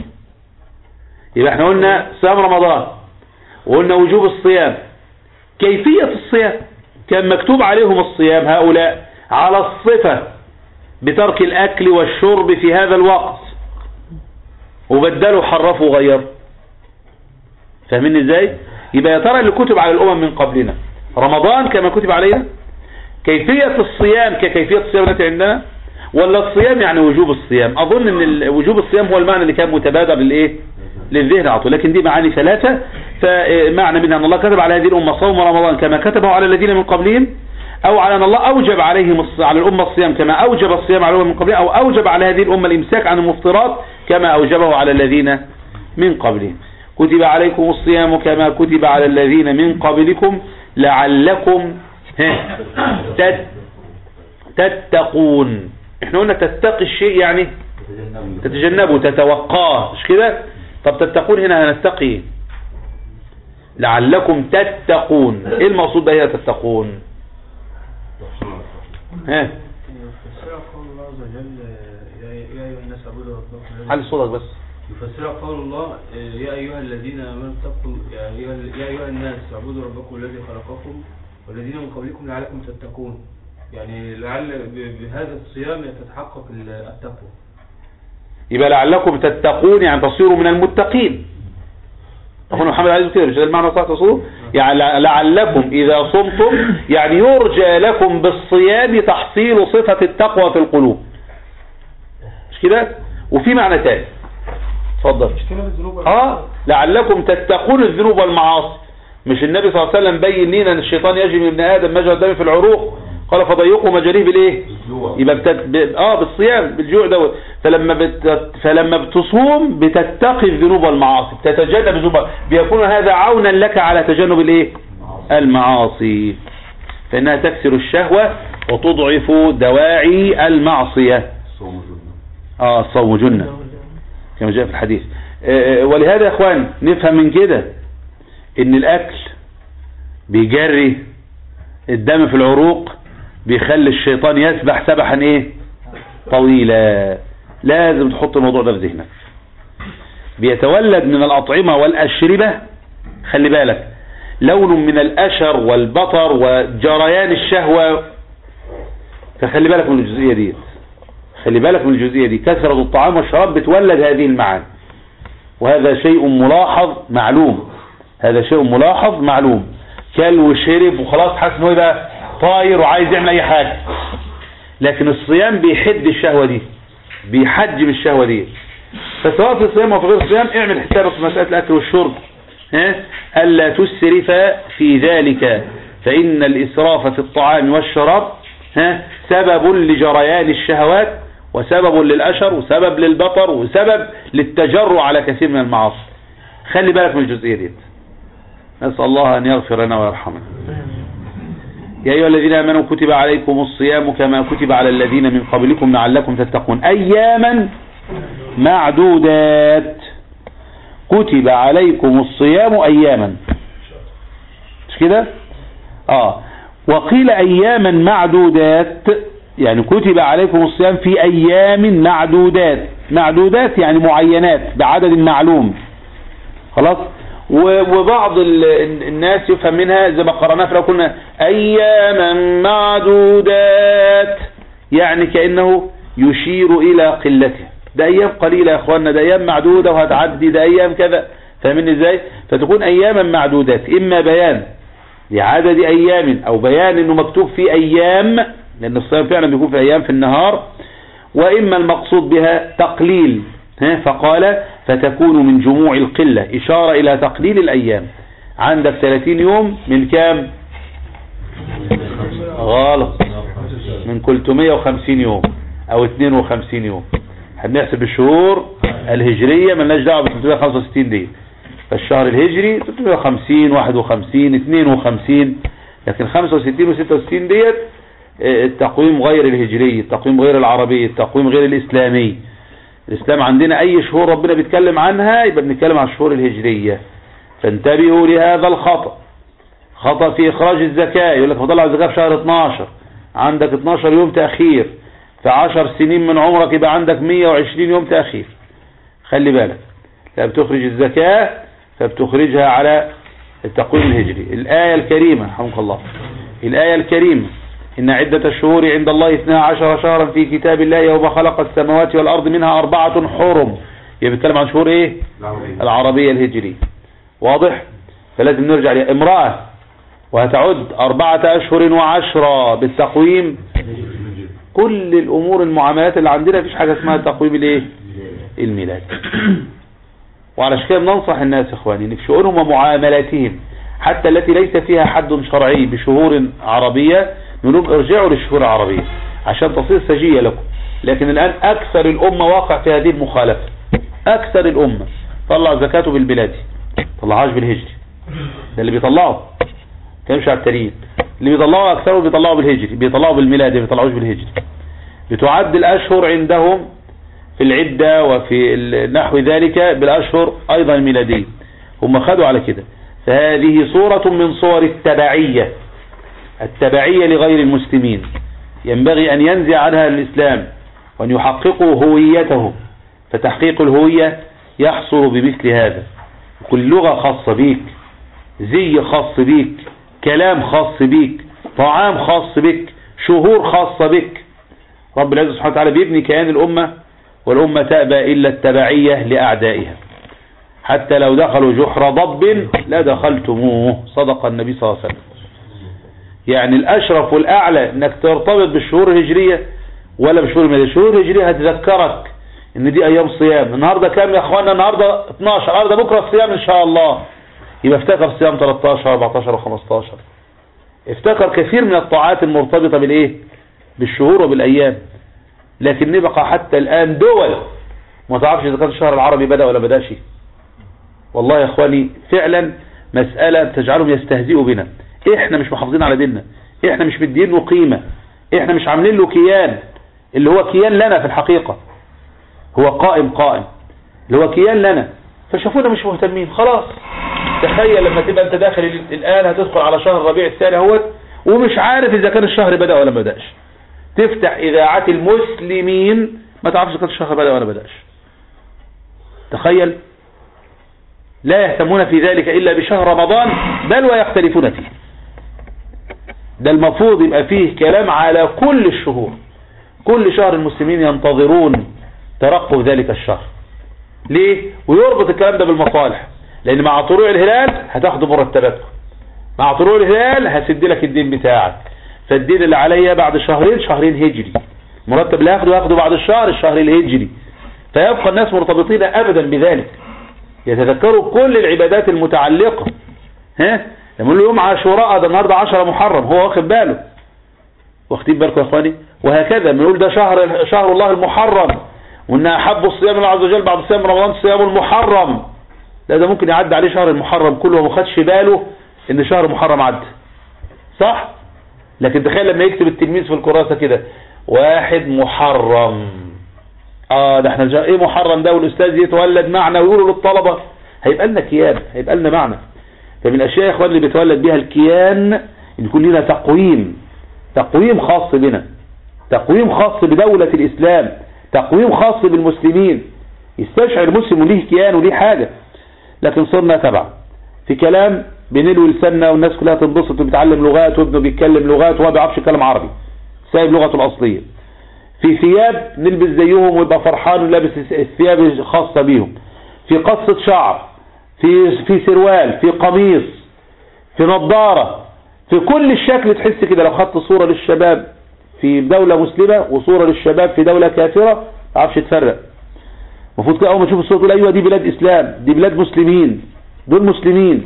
يبقى احنا قلنا صيام رمضان وقلنا وجوب الصيام كيفية الصيام كان مكتوب عليهم الصيام هؤلاء على الصفة بترك الاكل والشرب في هذا الوقت وبدلوا حرفوا وغيروا فاهمين ازاي يبقى يا ترى اللي كتب على الأمم من قبلنا رمضان كما كتب علينا كيفية الصيام ككيفية الصيام التي عندنا ولا الصيام يعني وجوب الصيام أظن أن ال- وجوب الصيام هو المعنى اللي كان متبادر للإيه للذهن على طول لكن دي معاني ثلاثة فمعنى منها أن الله كتب على هذه الأمة صوم رمضان كما كتبه على الذين من قبلهم أو على أن الله أوجب عليهم الص- على الأمة الصيام كما أوجب الصيام على الأمة من قبلهم أو أوجب على هذه الأمة الإمساك عن المفطرات كما أوجبه على الذين من قبلهم كتب عليكم الصيام كما كتب على الذين من قبلكم لعلكم ها، تت- تتقون احنا قلنا تتقي الشيء يعني تتجنبه تتوقاه مش كده طب تتقون هنا هنتقي لعلكم تتقون ايه المقصود بها تتقون ها يفسرها قول الله عز وجل يا يا ايها الناس اعبدوا ربكم علي صوتك بس يفسرها قول الله يا ايها الذين امنوا اتقوا يا ايها يا ايها الناس اعبدوا ربكم الذي خلقكم والذين من قبلكم لعلكم تتقون يعني لعل ب- بهذا الصيام تتحقق ال- التقوى يبقى لعلكم تتقون يعني تصيروا من المتقين أخونا محمد عايز كده مش ده المعنى صح تصوره يعني لع- لعلكم إذا صمتم يعني يرجى لكم بالصيام تحصيل صفة التقوى في القلوب مش كده وفي معنى تاني اتفضل اه لعلكم تتقون الذنوب والمعاصي مش النبي صلى الله عليه وسلم بين لنا ان الشيطان يجري من ابن ادم مجرى الدم في العروق قال فضيقوا مجاريه بالايه يبقى بتت... ب... اه بالصيام بالجوع دوت فلما بت... فلما بتصوم بتتقي الذنوب والمعاصي بتتجنب الذنوب بيكون هذا عونا لك على تجنب الايه المعاصي فانها تكسر الشهوة وتضعف دواعي المعصية اه الصوم جنة كما جاء في الحديث آه، آه، ولهذا يا اخوان نفهم من كده ان الاكل بيجري الدم في العروق بيخلي الشيطان يسبح سبحا ايه طويلا لازم تحط الموضوع ده في ذهنك بيتولد من الأطعمة والأشربة خلي بالك لون من الأشر والبطر وجريان الشهوة فخلي بالك من الجزئية دي خلي بالك من الجزئية دي كثرة الطعام والشراب بتولد هذه المعاني وهذا شيء ملاحظ معلوم هذا شيء ملاحظ معلوم كل وشرب وخلاص حاسس انه يبقى طاير وعايز يعمل اي حاجة لكن الصيام بيحد الشهوة دي بيحجم الشهوة دي فسواء في الصيام او في غير الصيام اعمل حسابك في مسألة الاكل والشرب ها الا تسرف في ذلك فان الاسراف في الطعام والشراب ها سبب لجريان الشهوات وسبب للأشر وسبب للبطر وسبب للتجرع على كثير من المعاصي خلي بالك من الجزئية دي نسأل الله أن يغفر لنا ويرحمنا يا أيها الذين آمنوا كتب عليكم الصيام كما كتب على الذين من قبلكم لعلكم تتقون أياما معدودات كتب عليكم الصيام أياما مش كده آه وقيل أياما معدودات يعني كتب عليكم الصيام في أيام معدودات معدودات يعني معينات بعدد معلوم خلاص وبعض الناس يفهم منها زي ما قرأناه في كنا أياما معدودات يعني كأنه يشير إلى قلته ده أيام قليلة يا أخواننا ده أيام معدودة وهتعدي ده أيام كذا فاهمين إزاي فتكون أياما معدودات إما بيان لعدد أيام أو بيان أنه مكتوب في أيام لأن الصيام فعلا بيكون في أيام في النهار وإما المقصود بها تقليل فقال فتكون من جموع القلة إشارة إلى تقليل الأيام عندك 30 يوم من كام غلط من 350 يوم أو 52 يوم هنحسب الشهور الهجرية ملناش دعوة ب 365 دي فالشهر الهجري 350 51 52 لكن 65 و 66 ديت التقويم غير الهجري التقويم غير العربي التقويم غير الإسلامي الإسلام عندنا أي شهور ربنا بيتكلم عنها يبقى بنتكلم عن الشهور الهجرية فانتبهوا لهذا الخطأ خطأ في إخراج الزكاة يقول لك فطلع الزكاة في شهر 12 عندك 12 يوم تأخير في 10 سنين من عمرك يبقى عندك 120 يوم تأخير خلي بالك لا بتخرج الزكاة فبتخرجها على التقويم الهجري الآية الكريمة رحمك الله الآية الكريمة إن عدة الشهور عند الله 12 شهرا في كتاب الله يوم خلق السماوات والأرض منها أربعة حرم يبقى بيتكلم عن شهور إيه العربية الهجرية واضح فلازم نرجع لها امرأة وهتعد أربعة أشهر وعشرة بالتقويم كل الأمور المعاملات اللي عندنا مفيش حاجة اسمها تقويم الايه الميلاد وعلى كده بننصح الناس يا اخواني ان في شؤونهم ومعاملاتهم حتى التي ليس فيها حد شرعي بشهور عربية نقول ارجعوا للشهور العربية عشان تصير سجية لكم لكن الآن أكثر الأمة واقع في هذه المخالفة أكثر الأمة طلع زكاته بالبلاد طلعهاش بالهجري ده اللي بيطلعه كمش على التاريخ اللي بيطلعوا أكثره بيطلعوا بالهجري بيطلعوا بالميلاد ما بيطلعوش بالهجري بتعد الأشهر عندهم في العدة وفي ال- نحو ذلك بالأشهر أيضا الميلادية هم خدوا على كده فهذه صورة من صور التبعية التبعية لغير المسلمين ينبغي أن ينزع عنها الإسلام وأن يحققوا هويتهم فتحقيق الهوية يحصل بمثل هذا كل لغة خاصة بيك زي خاص بيك كلام خاص بيك طعام خاص بك شهور خاصة بك رب العزة سبحانه وتعالى بيبني كيان الأمة والأمة تأبى إلا التبعية لأعدائها حتى لو دخلوا جحر ضب لا دخلتموه صدق النبي صلى الله عليه وسلم يعني الأشرف والأعلى أنك ترتبط بالشهور الهجرية ولا بالشهور الميلادية الشهور الهجرية هتذكرك ان دي ايام صيام النهاردة كام يا اخوانا النهاردة 12 النهاردة بكرة الصيام ان شاء الله يبقى افتكر صيام 13 14 و15 افتكر كثير من الطاعات المرتبطة بالايه بالشهور وبالايام لكن نبقى حتى الان دول ما تعرفش اذا كان الشهر العربي بدأ ولا بدأش والله يا اخواني فعلا مسألة تجعلهم يستهزئوا بنا احنا مش محافظين على ديننا احنا مش مدين له قيمة احنا مش عاملين له كيان اللي هو كيان لنا في الحقيقة هو قائم قائم اللي هو كيان لنا فشافونا مش مهتمين خلاص تخيل لما تبقى انت داخل ال- الان هتدخل على شهر ربيع الثاني اهوت ومش عارف اذا كان الشهر بدأ ولا ما بدأش تفتح اذاعات المسلمين ما تعرفش اذا كان الشهر بدأ ولا ما بدأش تخيل لا يهتمون في ذلك إلا بشهر رمضان بل ويختلفون فيه ده المفروض يبقى فيه كلام على كل الشهور كل شهر المسلمين ينتظرون ترقب ذلك الشهر ليه ويربط الكلام ده بالمصالح لان مع طلوع الهلال هتاخدوا مرتباتكم مع طلوع الهلال هسد لك الدين بتاعك فالدين اللي عليا بعد شهرين شهرين هجري مرتب اللي هاخده هاخده بعد الشهر الشهر الهجري فيبقى الناس مرتبطين ابدا بذلك يتذكروا كل العبادات المتعلقة ها لما له يوم عاشوراء ده النهارده 10 محرم هو واخد باله واخدين بالكم يا اخواني وهكذا بنقول ده شهر شهر الله المحرم وان احب الصيام الله عز وجل بعد صيام رمضان صيام المحرم لا ده ممكن يعدي عليه شهر المحرم كله وما خدش باله ان شهر محرم عدى صح لكن تخيل لما يكتب التلميذ في الكراسة كده واحد محرم اه ده احنا جا... ايه محرم ده والاستاذ يتولد معنا ويقولوا للطلبة هيبقى لنا كيان هيبقى لنا معنى فمن الاشياء يا اخوان اللي بيتولد بيها الكيان ان يكون لنا تقويم تقويم خاص بنا تقويم خاص بدولة الاسلام تقويم خاص بالمسلمين يستشعر المسلم وليه كيان وليه حاجة لكن صرنا تبع في كلام بنلوي لساننا والناس كلها تنبسط وبيتعلم لغات وابنه بيتكلم لغات وهو ما بيعرفش يتكلم عربي سايب لغته الأصلية في ثياب نلبس زيهم ويبقى فرحان ولابس الثياب الخاصة بيهم في قصة شعر في في سروال في قميص في نظارة في كل الشكل تحس كده لو خدت صورة للشباب في دولة مسلمة وصورة للشباب في دولة كافرة ما تعرفش تفرق المفروض كده اول ما تشوف الصورة تقول ايوه دي بلاد اسلام دي بلاد مسلمين دول مسلمين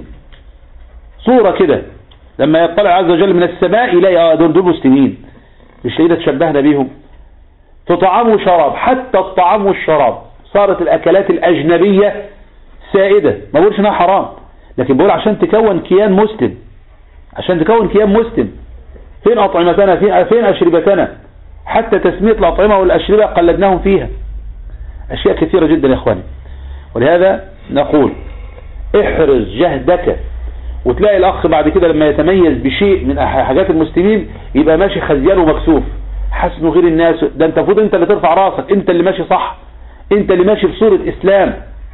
صورة كده لما يطلع عز وجل من السماء يلاقي اه دول دول مسلمين مش لقينا تشبهنا بيهم في طعام وشراب حتى الطعام والشراب صارت الاكلات الاجنبية سائدة ما بقولش انها حرام لكن بقول عشان تكون كيان مسلم عشان تكون كيان مسلم فين اطعمتنا فين, فين اشربتنا حتى تسمية الاطعمة والاشربة قلدناهم فيها اشياء كثيرة جدا يا اخواني ولهذا نقول احرز جهدك وتلاقي الاخ بعد كده لما يتميز بشيء من حاجات المسلمين يبقى ماشي خزيان ومكسوف حاسس انه غير الناس ده انت المفروض انت اللي ترفع راسك انت اللي ماشي صح انت اللي ماشي بصورة اسلام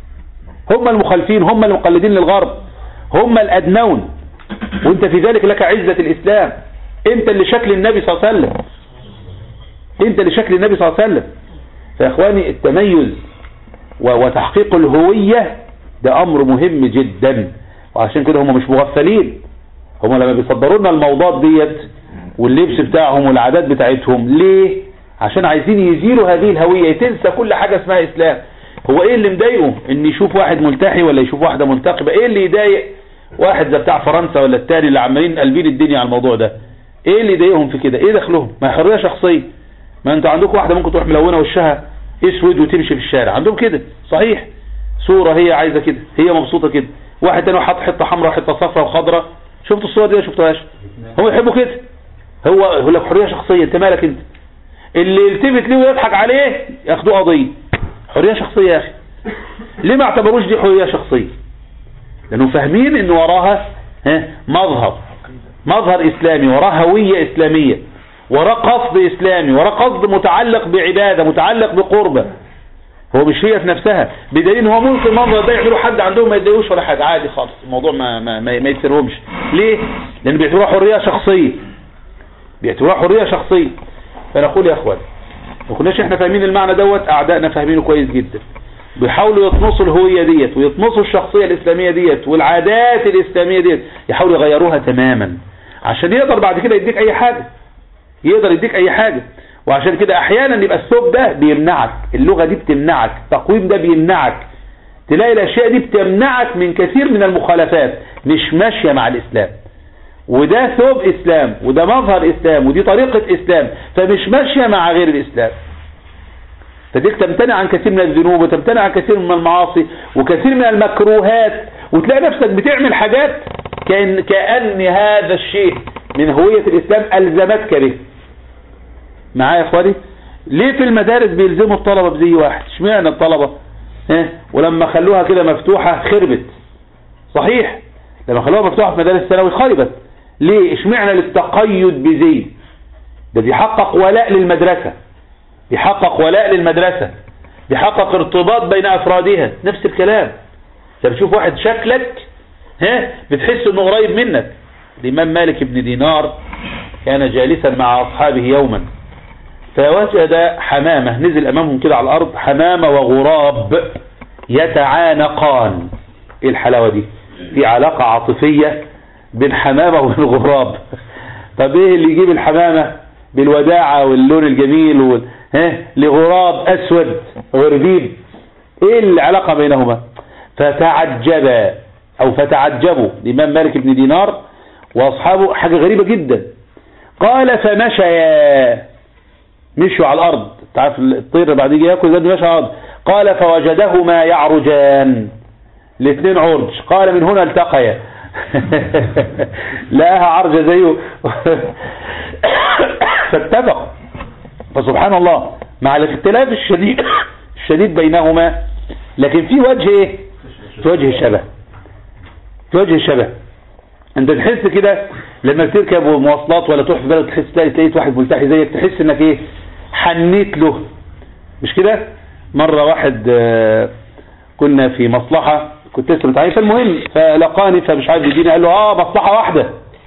هم المخالفين هم المقلدين للغرب هم الادنون وانت في ذلك لك عزة الاسلام انت اللي شكل النبي صلى الله عليه وسلم انت اللي شكل النبي صلى الله عليه وسلم فيا اخواني التميز وتحقيق الهوية ده امر مهم جدا وعشان كده هم مش مغفلين هم لما بيصدروا لنا الموضات ديت واللبس بتاعهم والعادات بتاعتهم ليه عشان عايزين يزيلوا هذه الهوية تنسى كل حاجة اسمها اسلام هو ايه اللي مضايقه ان يشوف واحد ملتحي ولا يشوف واحدة منتقبة ايه اللي يضايق واحد زي بتاع فرنسا ولا التاني اللي عمالين قلبين الدنيا على الموضوع ده ايه اللي يضايقهم في كده ايه دخلهم ما هي حرية شخصية ما انتوا عندكم واحدة ممكن تروح ملونة وشها اسود وتمشي في الشارع عندهم كده صحيح صورة هي عايزة كده هي مبسوطة كده واحد تاني حاطط حتة حمراء حتة صفراء وخضراء شفتوا الصور دي ولا شفتوهاش هم يحبوا كده هو يقول لك حرية شخصية انت مالك انت اللي يلتفت ليه ويضحك عليه ياخدوه قضية حرية شخصية يا اخي ليه ما اعتبروش دي حرية شخصية لانهم فاهمين ان وراها ها مظهر مظهر اسلامي وراه هوية اسلامية وراه قصد اسلامي وراه قصد متعلق بعبادة متعلق بقربة هو مش هي في نفسها بدليل ان هو ممكن المنظر ده يعملوا حد عندهم ما يتضايقوش ولا حاجه عادي خالص الموضوع ما ما ما, ما يتسرهمش ليه لان بيعتبروها حريه شخصيه بيعتبروها حريه شخصيه فنقول يا اخوان ما كناش احنا فاهمين المعنى دوت اعدائنا فاهمينه كويس جدا بيحاولوا يطمسوا الهويه ديت ويطمسوا الشخصيه الاسلاميه ديت والعادات الاسلاميه ديت يحاولوا يغيروها تماما عشان يقدر بعد كده يديك اي حاجه يقدر يديك اي حاجه وعشان كده احيانا يبقى الثوب ده بيمنعك اللغة دي بتمنعك التقويم ده بيمنعك تلاقي الاشياء دي بتمنعك من كثير من المخالفات مش ماشية مع الاسلام وده ثوب اسلام وده مظهر اسلام ودي طريقة اسلام فمش ماشية مع غير الاسلام فديك تمتنع عن كثير من الذنوب وتمتنع عن كثير من المعاصي وكثير من المكروهات وتلاقي نفسك بتعمل حاجات كأن, كأن هذا الشيء من هوية الاسلام ألزمتك به معايا يا اخواني ليه في المدارس بيلزموا الطلبة بزي واحد اشمعنى الطلبة ها ولما خلوها كده مفتوحة خربت صحيح لما خلوها مفتوحة في مدارس الثانوي خربت ليه اشمعنى للتقيد بزي ده بيحقق ولاء للمدرسة بيحقق ولاء للمدرسة بيحقق ارتباط بين افرادها نفس الكلام انت بتشوف واحد شكلك ها بتحس انه قريب منك الامام مالك بن دينار كان جالسا مع اصحابه يوما فوجد حمامة نزل امامهم كده على الارض حمامة وغراب يتعانقان ايه الحلاوة دي في علاقة عاطفية بين حمامة وبين غراب طب ايه اللي يجيب الحمامة بالوداعة واللون الجميل وال... ها لغراب اسود غربيب ايه العلاقة بينهما فتعجب او فتعجبوا الامام مالك بن دينار واصحابه حاجة غريبة جدا قال فمشيا مشوا على الارض تعرف الطير بعد يجي ياكل زاد مشى على الارض قال فوجدهما يعرجان الاثنين عرج قال من هنا التقيا لقاها عرجة زيه فاتفق فسبحان الله مع الاختلاف الشديد الشديد بينهما لكن في وجه ايه في وجه الشبه في وجه الشبه انت تحس كده لما بتركب مواصلات ولا تروح في بلد تحس تلاقي لقيت واحد ملتحي زيك تحس انك ايه حنيت له مش كده مرة واحد آه كنا في مصلحة كنت لسه متعين فالمهم فلقاني فمش عارف يديني قال له اه مصلحة واحدة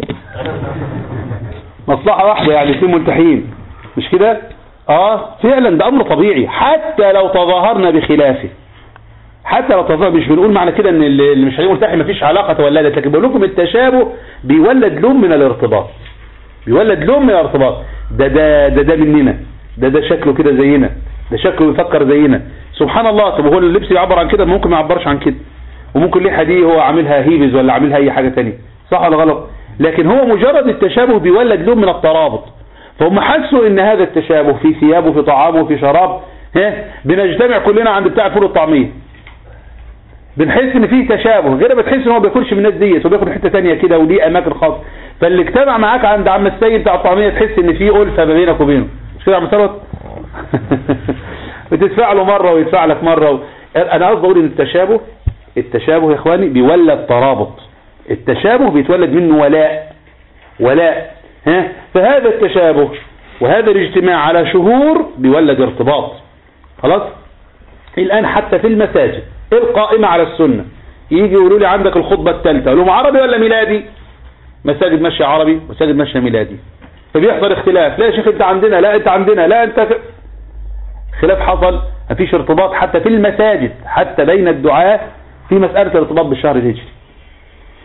مصلحة واحدة يعني في ملتحين مش كده اه فعلا ده امر طبيعي حتى لو تظاهرنا بخلافه حتى لو تظاهر مش بنقول معنى كده ان اللي مش هيملتحي مفيش علاقة تولدت لكن بقول لكم التشابه بيولد لون من الارتباط بيولد لون من الارتباط ده ده ده, ده مننا ده ده شكله كده زينا ده شكله بيفكر زينا سبحان الله طب هو اللبس يعبر عن كده ممكن ما يعبرش عن كده وممكن ليه دي هو عاملها هيبز ولا عاملها اي حاجة تانية صح ولا غلط لكن هو مجرد التشابه بيولد لون من الترابط فهم حسوا ان هذا التشابه في ثيابه في طعامه في شراب ها بنجتمع كلنا عند بتاع فول الطعميه بنحس ان فيه تشابه غير بتحس ان هو بياكلش من الناس ديت وبياكل حته ثانيه كده وليه اماكن خاصه فاللي اجتمع معاك عند عم السيد بتاع الطعميه تحس ان فيه ألفة ما بينك وبينه مش كده يا عم ثروت بتدفع له مره ويدفع لك مره و... انا قصدي اقول ان التشابه التشابه يا اخواني بيولد ترابط التشابه بيتولد منه ولاء ولاء ها فهذا التشابه وهذا الاجتماع على شهور بيولد ارتباط خلاص الان حتى في المساجد القائمة على السنة يجي يقولوا لي عندك الخطبة الثالثة اقول لهم عربي ولا ميلادي مساجد ماشية عربي مساجد ماشية ميلادي فبيحصل اختلاف لا يا شيخ انت عندنا لا انت عندنا لا انت ك... خلاف حصل مفيش ارتباط حتى في المساجد حتى بين الدعاة في مسألة الارتباط بالشهر الهجري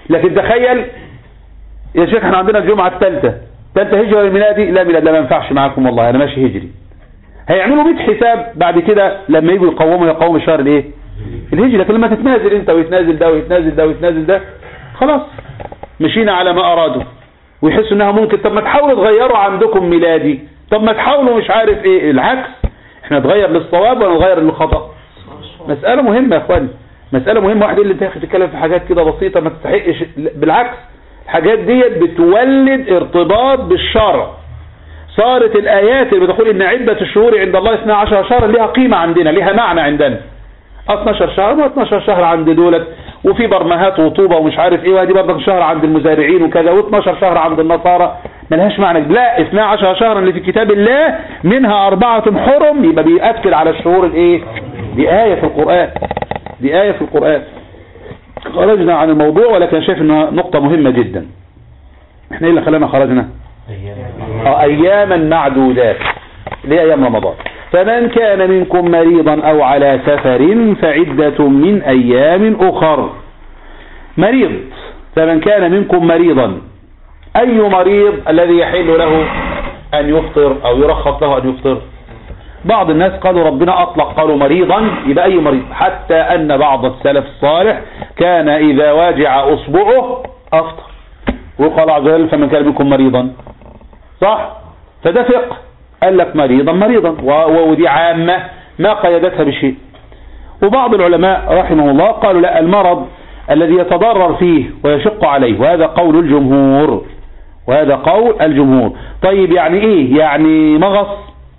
لكن تخيل يا شيخ احنا عندنا الجمعة الثالثة ثالثة هجرة ولا ميلادي لا ميلاد لا ما ينفعش معاكم والله انا ماشي هجري هيعملوا 100 حساب بعد كده لما يجوا يقوموا يقوموا الشهر الايه الهجري لكن لما تتنازل انت ويتنازل ده ويتنازل ده ويتنازل ده خلاص مشينا على ما ارادوا ويحسوا انها ممكن طب ما تحاولوا تغيروا عندكم ميلادي طب ما تحاولوا مش عارف ايه العكس احنا نتغير للصواب ولا نتغير للخطأ مسألة مهمة يا اخواني مسألة مهمة واحد اللي تاخد تتكلم في حاجات كده بسيطة ما تستحقش بالعكس الحاجات دي بتولد ارتباط بالشرع صارت الآيات اللي بتقول إن عدة الشهور عند الله 12 شهرا لها قيمة عندنا لها معنى عندنا 12 شهر و12 شهر عند دولت وفي برمهات وطوبة ومش عارف ايه وادي برضك شهر عند المزارعين وكذا و12 شهر عند النصارى ملهاش معنى لا 12 شهرا اللي في كتاب الله منها أربعة حرم يبقى بيأكد على الشهور الايه دي آية في القرآن دي آية في القرآن خرجنا عن الموضوع ولكن شايف انها نقطة مهمة جدا احنا ايه اللي خلانا خرجنا آه، اياما معدودات ليه ايام رمضان فمن كان منكم مريضا او على سفر فعدة من ايام اخر مريض فمن كان منكم مريضا اي مريض الذي يحل له ان يفطر او يرخص له ان يفطر بعض الناس قالوا ربنا أطلق قالوا مريضا يبقى أي مريض حتى أن بعض السلف الصالح كان إذا واجع أصبعه أفطر وقال عز وجل فمن كان منكم مريضا صح فده فقه قال لك مريضا مريضا و- ودي عامة ما قيدتها بشيء وبعض العلماء رحمه الله قالوا لا المرض الذي يتضرر فيه ويشق عليه وهذا قول الجمهور وهذا قول الجمهور طيب يعني ايه يعني مغص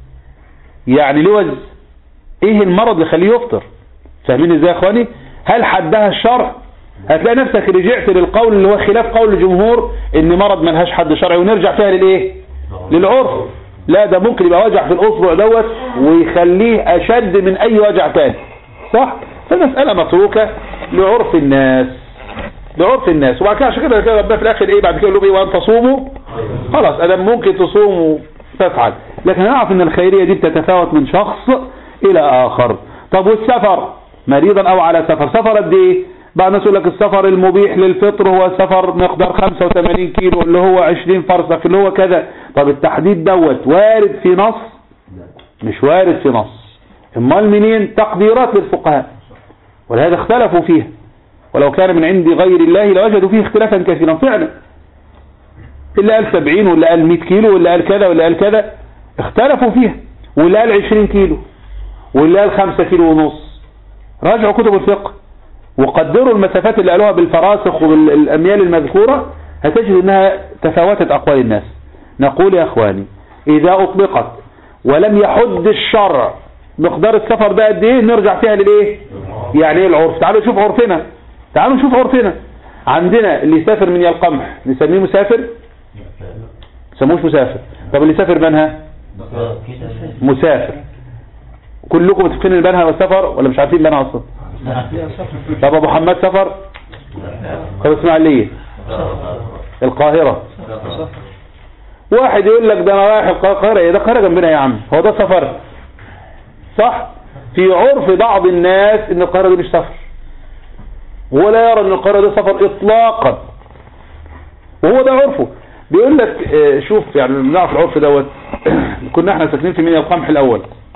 يعني لوز ايه المرض اللي يخليه يفطر فاهمين ازاي يا اخواني هل حدها الشرع هتلاقي نفسك رجعت للقول اللي هو خلاف قول الجمهور ان مرض ملهاش حد شرعي ونرجع فيها للايه للعرف لا ده ممكن يبقى وجع في الاصبع دوت ويخليه اشد من اي وجع تاني صح فالمسألة متروكة لعرف الناس لعرف الناس وبعد كده عشان كده كده ربنا في الاخر ايه بعد كده يقول لهم ايه وان تصوموا خلاص ادم ممكن تصوموا تفعل لكن نعرف ان الخيرية دي بتتفاوت من شخص الى اخر طب والسفر مريضا او على سفر سفر قد ايه بعض الناس يقول لك السفر المبيح للفطر هو سفر مقدار 85 كيلو اللي هو 20 فرسخ اللي هو كذا طب التحديد دوت وارد في نص مش وارد في نص امال منين تقديرات للفقهاء ولهذا اختلفوا فيها ولو كان من عند غير الله لوجدوا فيه اختلافا كثيرا فعلا اللي قال 70 واللي قال 100 كيلو واللي قال كذا واللي قال كذا اختلفوا فيها واللي قال 20 كيلو واللي قال 5 كيلو ونص راجعوا كتب الفقه وقدروا المسافات اللي قالوها بالفراسخ وبالأميال المذكورة هتجد انها تفاوتت أقوال الناس نقول يا اخواني اذا اطلقت ولم يحد الشرع مقدار السفر ده قد ايه نرجع فيها للايه يعني ايه العرف تعالوا نشوف عرفنا تعالوا نشوف عرفنا عندنا اللي يسافر من القمح نسميه مسافر سموش مسافر طب اللي يسافر منها مسافر كلكم متفقين ان بنها والسفر ولا مش عارفين بنها اصلا طب ابو حماد سفر طب اسماعيليه القاهرة واحد يقول لك ده انا رايح القاهرة ايه ده القاهرة جنبنا يا عم هو ده سفر صح في عرف بعض الناس ان القاهرة دي مش سفر ولا يرى ان القاهرة دي سفر اطلاقا وهو ده عرفه بيقول لك آه، شوف يعني بنعرف العرف دوت كنا احنا ساكنين في منيا القمح الاول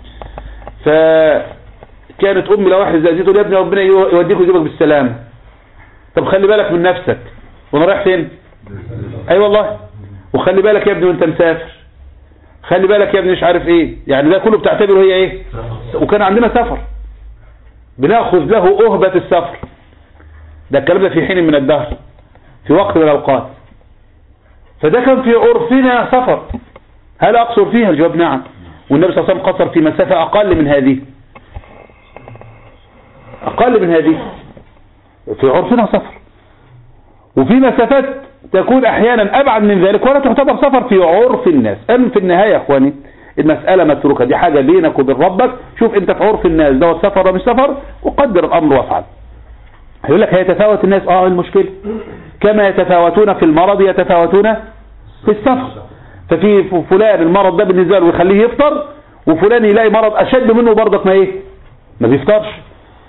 فكانت امي لو واحد زي تقول يا ابني ربنا يوديك ويجيبك بالسلامه طب خلي بالك من نفسك وانا رايح فين اي أيوة والله وخلي بالك يا ابني وانت مسافر خلي بالك يا ابني مش عارف ايه يعني ده كله بتعتبره هي ايه وكان عندنا سفر بناخذ له اهبة السفر ده الكلام ده في حين من الدهر في وقت من الاوقات فده كان في عرفنا سفر هل اقصر فيها الجواب نعم والنبي صلى الله عليه وسلم قصر في مسافة اقل من هذه اقل من هذه في عرفنا سفر وفي مسافات تكون احيانا ابعد من ذلك ولا تعتبر سفر في عرف الناس ام في النهاية يا اخواني المسألة متروكة دي حاجة بينك وبين ربك شوف انت في عرف الناس ده سفر ولا مش سفر وقدر الامر وافعل هيقول لك هيتفاوت الناس اه المشكلة كما يتفاوتون في المرض يتفاوتون في السفر ففي فلان المرض ده بالنسبة له يخليه يفطر وفلان يلاقي مرض اشد منه برضك ما ايه ما بيفطرش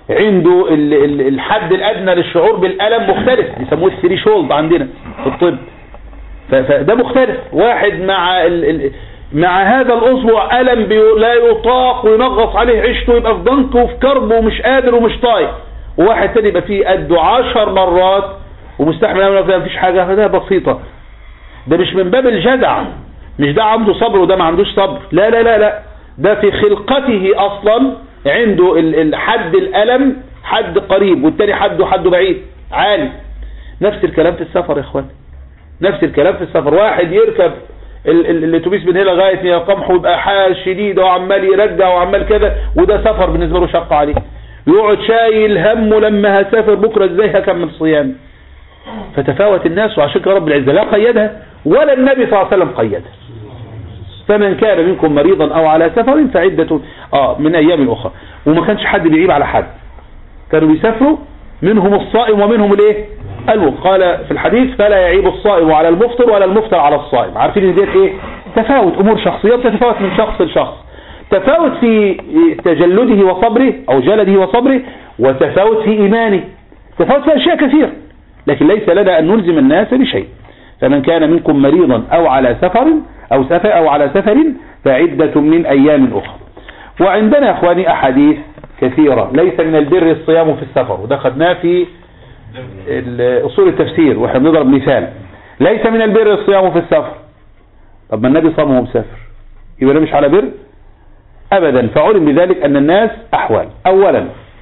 عنده ال- ال- الحد الأدنى للشعور بالألم مختلف يسموه الثريشولد عندنا في الطب ف- فده مختلف واحد مع ال ال مع هذا الأصبع ألم بي لا يطاق وينغص عليه عيشته يبقى في ضنك وفي كرب ومش قادر ومش طايق وواحد تاني يبقى فيه قده عشر مرات ومستحمل أمل ما فيش حاجة فده بسيطة ده مش من باب الجدع مش ده عنده صبر وده ما عندوش صبر لا لا لا لا ده في خلقته أصلا عنده ال- ال- حد الألم حد قريب والتاني حده حده بعيد عالي نفس الكلام في السفر يا اخوان نفس الكلام في السفر واحد يركب ال- ال- الاتوبيس من هنا لغايه يا قمح ويبقى حال شديده وعمال يرجع وعمال كده وده سفر بالنسبه له شق عليه يقعد شايل همه لما هسافر بكره ازاي هكمل صيام فتفاوت الناس وعشان كده رب العزه لا قيدها ولا النبي صلى الله عليه وسلم قيدها فمن كان منكم مريضا او على سفر فعدة اه من ايام اخرى وما كانش حد بيعيب على حد كانوا بيسافروا منهم الصائم ومنهم الايه قالوا قال في الحديث فلا يعيب الصائم على المفطر ولا المفطر على الصائم عارفين ان ديت ايه تفاوت امور شخصيه تتفاوت من شخص لشخص تفاوت في تجلده وصبره او جلده وصبره وتفاوت في ايمانه تفاوت في اشياء كثيره لكن ليس لنا ان نلزم الناس بشيء فمن كان منكم مريضا او على سفر او سفر او على سفر فعدة من ايام اخرى وعندنا يا اخواني احاديث كثيرة ليس من البر الصيام في السفر وده خدناه في ال- اصول التفسير واحنا بنضرب مثال ليس من البر الصيام في السفر طب ما النبي صام وهو مسافر يبقى ده مش على بر ابدا فعلم بذلك ان الناس احوال اولا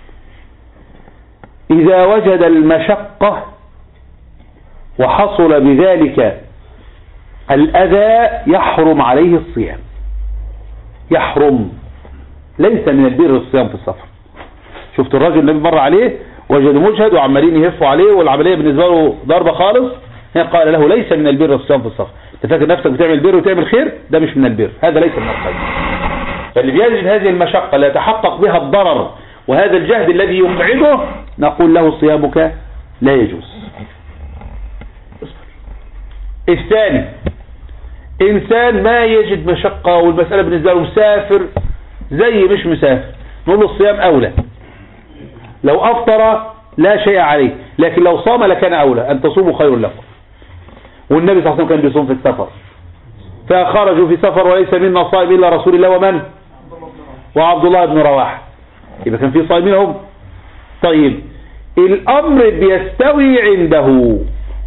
اذا وجد المشقة وحصل بذلك الأذى يحرم عليه الصيام يحرم ليس من البر الصيام في السفر شفت الراجل اللي مر عليه وجد مجهد وعمالين يهفوا عليه والعملية بالنسبة له ضربة خالص هنا قال له ليس من البر الصيام في السفر انت فاكر نفسك بتعمل بر وتعمل خير ده مش من البر هذا ليس من الخير فاللي بيجد هذه المشقة لا يتحقق بها الضرر وهذا الجهد الذي يبعده نقول له صيامك لا يجوز الثاني انسان ما يجد مشقة والمسألة بالنسبة له مسافر زي مش مسافر نقول له الصيام اولى لو افطر لا شيء عليه لكن لو صام لكان اولى ان تصوموا خير لكم والنبي صلى الله عليه وسلم كان بيصوم في السفر فخرجوا في سفر وليس منا صائم الا رسول الله ومن وعبد الله بن رواحه يبقى كان في صائمين هم طيب الامر بيستوي عنده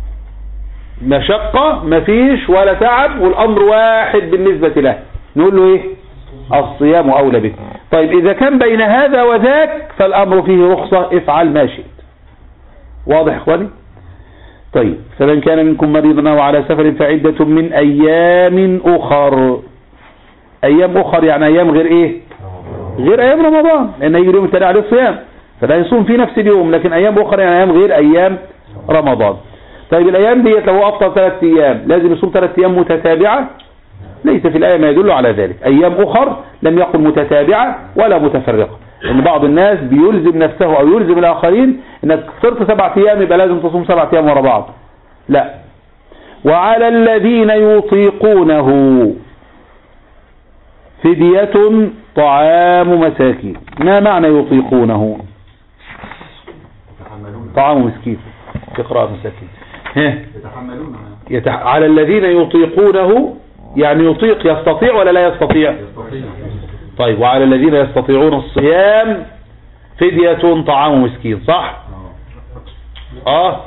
مشقة مفيش ولا تعب والأمر واحد بالنسبة له نقول له إيه الصيام أولى به طيب إذا كان بين هذا وذاك فالأمر فيه رخصة افعل ما شئت واضح إخواني طيب فمن كان منكم مريضا أو على سفر فعدة من أيام أخر أيام أخر يعني أيام غير إيه غير أيام رمضان لأن يجي اليوم التالي عليه الصيام فلا يصوم في نفس اليوم لكن أيام أخرى يعني أيام غير أيام رمضان طيب الأيام ديت لو أفطر ثلاث أيام لازم يصوم ثلاث أيام متتابعة ليس في الآية ما يدل على ذلك أيام أخر لم يقل متتابعة ولا متفرقة لأن بعض الناس بيلزم نفسه أو يلزم الآخرين إنك فطرت سبعة أيام يبقى لازم تصوم سبعة أيام ورا بعض لا وعلى الذين يطيقونه فدية طعام مساكين ما معنى يطيقونه طعام مسكين في قراءة مساكين ها يتحملون يتح... على الذين يطيقونه يعني يطيق يستطيع ولا لا يستطيع طيب وعلى الذين يستطيعون الصيام فدية طعام مسكين صح اه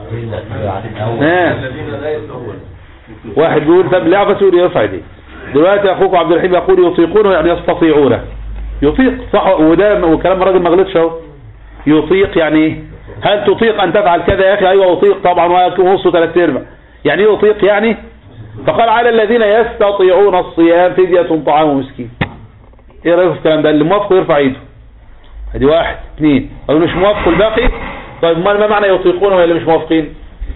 ها واحد بيقول طب لعبة سوري يرفع يديه دلوقتي اخوك عبد الرحيم يقول يطيقونه يعني يستطيعونه يطيق صح وده وكلام الراجل ما غلطش اهو يطيق يعني ايه هل تطيق ان تفعل كذا يا اخي ايوه اطيق طبعا ونص ثلاث ارباع يعني ايه يطيق يعني فقال على الذين يستطيعون الصيام فدية طعام مسكين ايه رايك في الكلام ده اللي موافق يرفع ايده ادي واحد اثنين قالوا مش موافق الباقي طيب ما ما معنى يطيقون ولا مش موافقين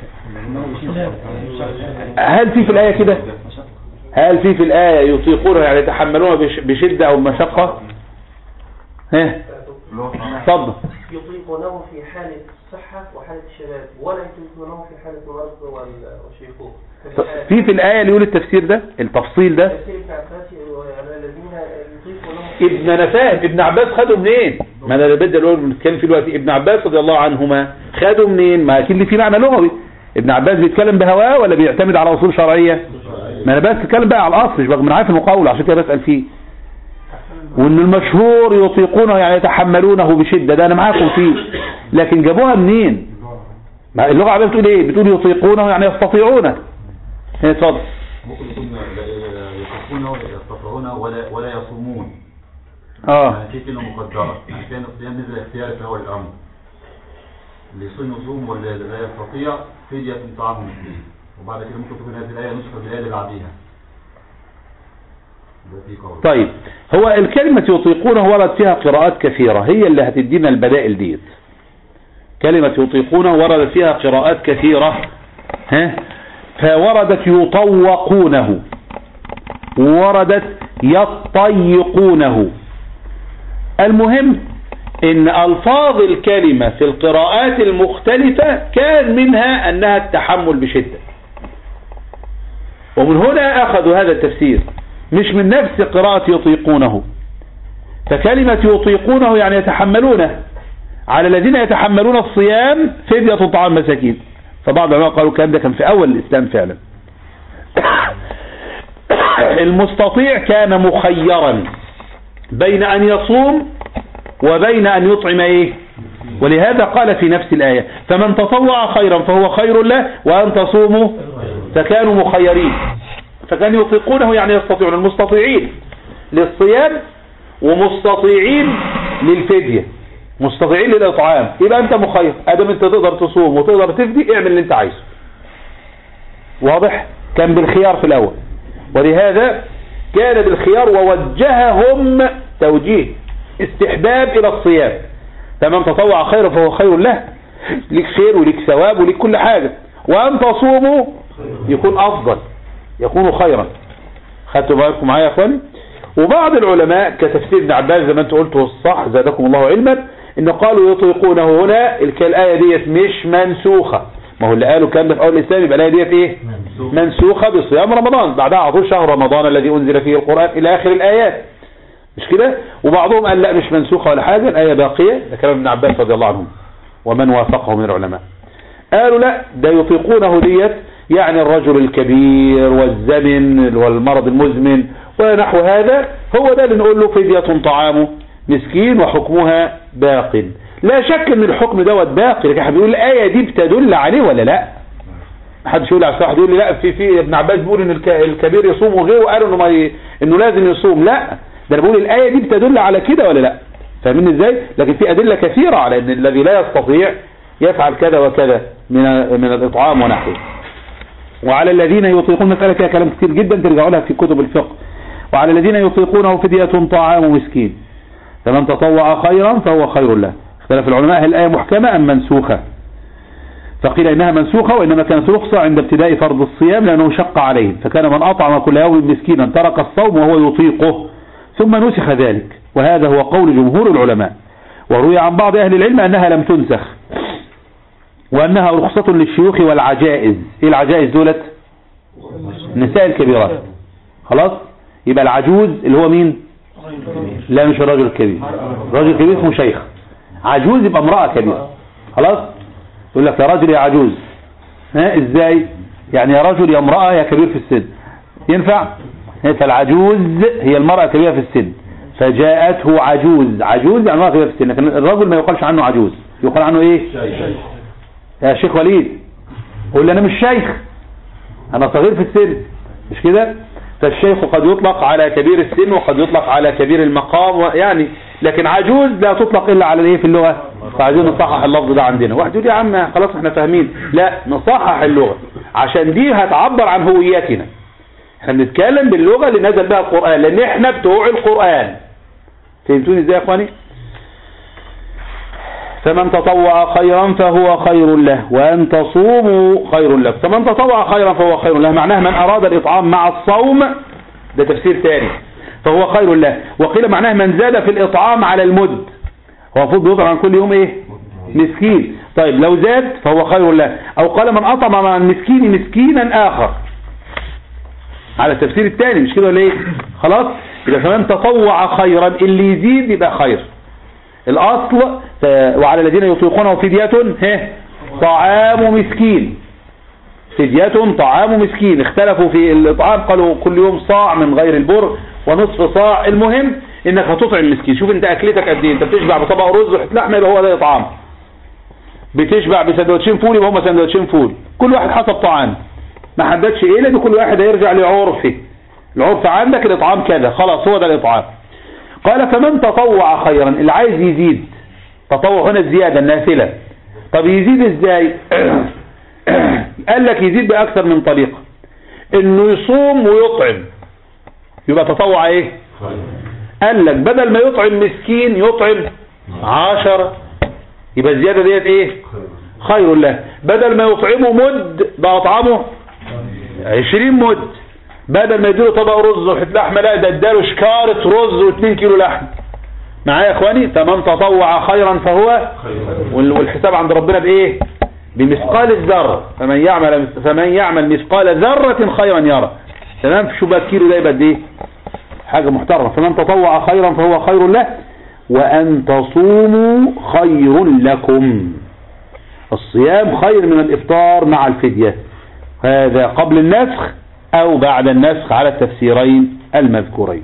هل في في الايه كده هل في في الايه يطيقون يعني يتحملون بش- بشده او مشقه ها اتفضل يطيقونه في حالة الصحة وحالة الشباب ولا يطيقونه في حالة المرض وال- والشيخوخة في في الآية اللي يقول التفسير ده التفصيل ده تفسير ابن عباس على الذين يطيقونه ابن انا فاهم ابن عباس خده منين ما انا بدل اقول بنتكلم في الوقت ابن عباس رضي الله عنهما خدوا منين ما اكيد في معنى لغوي ابن عباس بيتكلم بهواه ولا بيعتمد على اصول شرعيه ما انا بس بتكلم بقى على الاصل مش بقى من عارف المقاول عشان كده بسال فيه وان المشهور يطيقونه يعني يتحملونه بشده ده انا معاكم فيه لكن جابوها منين ما اللغه العربيه بتقول ايه بتقول يطيقونه يعني يستطيعونه هي اتفضل ممكن يكون يصومون يستطيعون ولا ولا يصومون اه يعني في كلمة مقدرة يعني كان الصيام نزل اختياري في أول الأمر اللي يصوم يصوم واللي لا يستطيع فدية طعام مسكين وبعد كده ممكن تكون هذه الآية نسخة بالآية اللي بعديها ده في قول طيب هو الكلمة يطيقونه ورد فيها قراءات كثيرة هي اللي هتدينا البدائل ديت كلمة يطيقونه ورد فيها قراءات كثيرة ها فوردت يطوقونه ووردت يطيقونه المهم ان الفاظ الكلمة في القراءات المختلفة كان منها انها التحمل بشدة ومن هنا اخذوا هذا التفسير مش من نفس قراءة يطيقونه فكلمة يطيقونه يعني يتحملونه على الذين يتحملون الصيام فدية طعام مساكين فبعض العلماء قالوا الكلام ده كان في اول الاسلام فعلا المستطيع كان مخيرا بين ان يصوم وبين ان يطعم ايه ولهذا قال في نفس الآية فمن تطوع خيرا فهو خير له وأن تصوموا فكانوا مخيرين فكانوا يطيقونه يعني يستطيعون المستطيعين للصيام ومستطيعين للفدية مستطيعين للإطعام يبقى أنت مخير أدم أنت تقدر تصوم وتقدر تفدي اعمل اللي أنت عايزه واضح كان بالخيار في الأول ولهذا كان بالخيار ووجههم توجيه استحباب إلى الصيام فمن تطوع خيرا فهو خير له ليك خير وليك ثواب وليك كل حاجة وأن تصوموا يكون أفضل يكون خيرا خدتوا بالكم معايا يا أخواني وبعض العلماء كتفسير ابن عباس زي ما انت قلته الصح زادكم الله علما ان قالوا يطيقونه هنا الآية ديت مش منسوخة ما هو اللي قالوا الكلام ده في اول الاسلام يبقى الآية ديت ايه منسوخة بصيام رمضان بعدها على طول شهر رمضان الذي انزل فيه القرآن الى اخر الايات مش كده وبعضهم قال لا مش منسوخة ولا حاجة الآية باقية ده كلام ابن عباس رضي الله عنهم ومن وافقه من العلماء قالوا لا ده يطيقونه ديت يعني الرجل الكبير والزمن والمرض المزمن ونحو هذا هو ده اللي نقول له فدية طعامه مسكين وحكمها باق لا شك ان الحكم دوت باقي لكن احنا بنقول الايه دي بتدل عليه ولا لا محدش يقول على واحد يقول لي لا في في ابن عباس بيقول ان الك- الكبير يصوم وغيره قالوا انه ما ي... انه لازم يصوم لا ده انا بقول الايه دي بتدل على كده ولا لا فاهمين ازاي لكن في ادله كثيره على ان الذي لا يستطيع يفعل كذا وكذا من من الاطعام ونحوه وعلى الذين يطيقون مسألة فيها كلام كتير جدا ترجعوا لها في كتب الفقه وعلى الذين يطيقونه فدية طعام مسكين فمن تطوع خيرا فهو خير له اختلف العلماء هل الآية محكمة أم منسوخة فقيل إنها منسوخة وإنما كانت رخصة عند ابتداء فرض الصيام لأنه شق عليهم فكان من أطعم كل يوم مسكينا ترك الصوم وهو يطيقه ثم نسخ ذلك وهذا هو قول جمهور العلماء وروي عن بعض أهل العلم أنها لم تنسخ وأنها رخصة للشيوخ والعجائز إيه العجائز دولت النساء الكبيرات خلاص يبقى العجوز اللي هو مين لا مش الرجل الكبير الرجل الكبير اسمه شيخ عجوز يبقى امرأة كبيرة خلاص يقول لك يا رجل يا عجوز ها ازاي يعني يا رجل يا امرأة يا كبير في السن ينفع فالعجوز هي المرأة الكبيرة في السن فجاءته عجوز عجوز يعني امرأة كبيرة في السن لكن الرجل ما يقالش عنه عجوز يقال عنه ايه يا شيخ وليد قول لي انا مش شيخ انا صغير في السن مش كده فالشيخ قد يطلق على كبير السن وقد يطلق على كبير المقام يعني لكن عجوز لا تطلق الا على الايه في اللغة فعايزين نصحح اللفظ ده عندنا واحد يقول يا عم خلاص احنا فاهمين لا نصحح اللغة عشان دي هتعبر عن هويتنا احنا بنتكلم باللغة اللي نزل بها القرآن لان احنا بتوع القرآن فهمتوني ازاي يا اخواني فمن تطوع خيرا فهو خير له وأن تصوموا خير له فمن تطوع خيرا فهو خير له معناه من أراد الإطعام مع الصوم ده تفسير ثاني فهو خير له وقيل معناه من زاد في الإطعام على المد هو المفروض بيطعم عن كل يوم إيه مسكين طيب لو زاد فهو خير له أو قال من أطعم مع المسكين مسكينا آخر على التفسير الثاني مش كده ولا ايه خلاص يبقى فمن تطوع خيرا اللي يزيد يبقى خير الأصل ف- وعلى الذين يطيقونه فدية ها طعام مسكين فدية طعام مسكين اختلفوا في الإطعام قالوا كل يوم صاع من غير البر ونصف صاع المهم انك هتطعم مسكين شوف انت اكلتك قد ايه انت بتشبع بطبق رز وحته لحمه يبقى هو ده اطعام بتشبع بسندوتشين فول يبقى هم سندوتشين فول كل واحد حسب طعام ما حددش ايه لان كل واحد هيرجع لعرفه العرف عندك الاطعام كذا خلاص هو ده الاطعام قال فمن تطوع خيرا اللي عايز يزيد تطوع هنا الزيادة النافلة طب يزيد ازاي قال لك يزيد بأكثر من طريقة انه يصوم ويطعم يبقى تطوع ايه قال لك بدل ما يطعم مسكين يطعم عشرة يبقى الزيادة ديت ايه خير له بدل ما يطعمه مد ده اطعمه عشرين مد بدل ما يديله طبق رز وحته لحمه لا ده اداله شكارة رز واثنين كيلو لحم معايا يا اخواني فمن تطوع خيرا فهو وال- والحساب عند ربنا بايه بمثقال الذره فمن يعمل فمن يعمل مثقال ذره خيرا يرى تمام شو بقى الكيلو ده يبقى قد ايه حاجه محترمه فمن تطوع خيرا فهو خير له وان تصوموا خير لكم الصيام خير من الافطار مع الفديه هذا قبل النسخ او بعد النسخ على التفسيرين المذكورين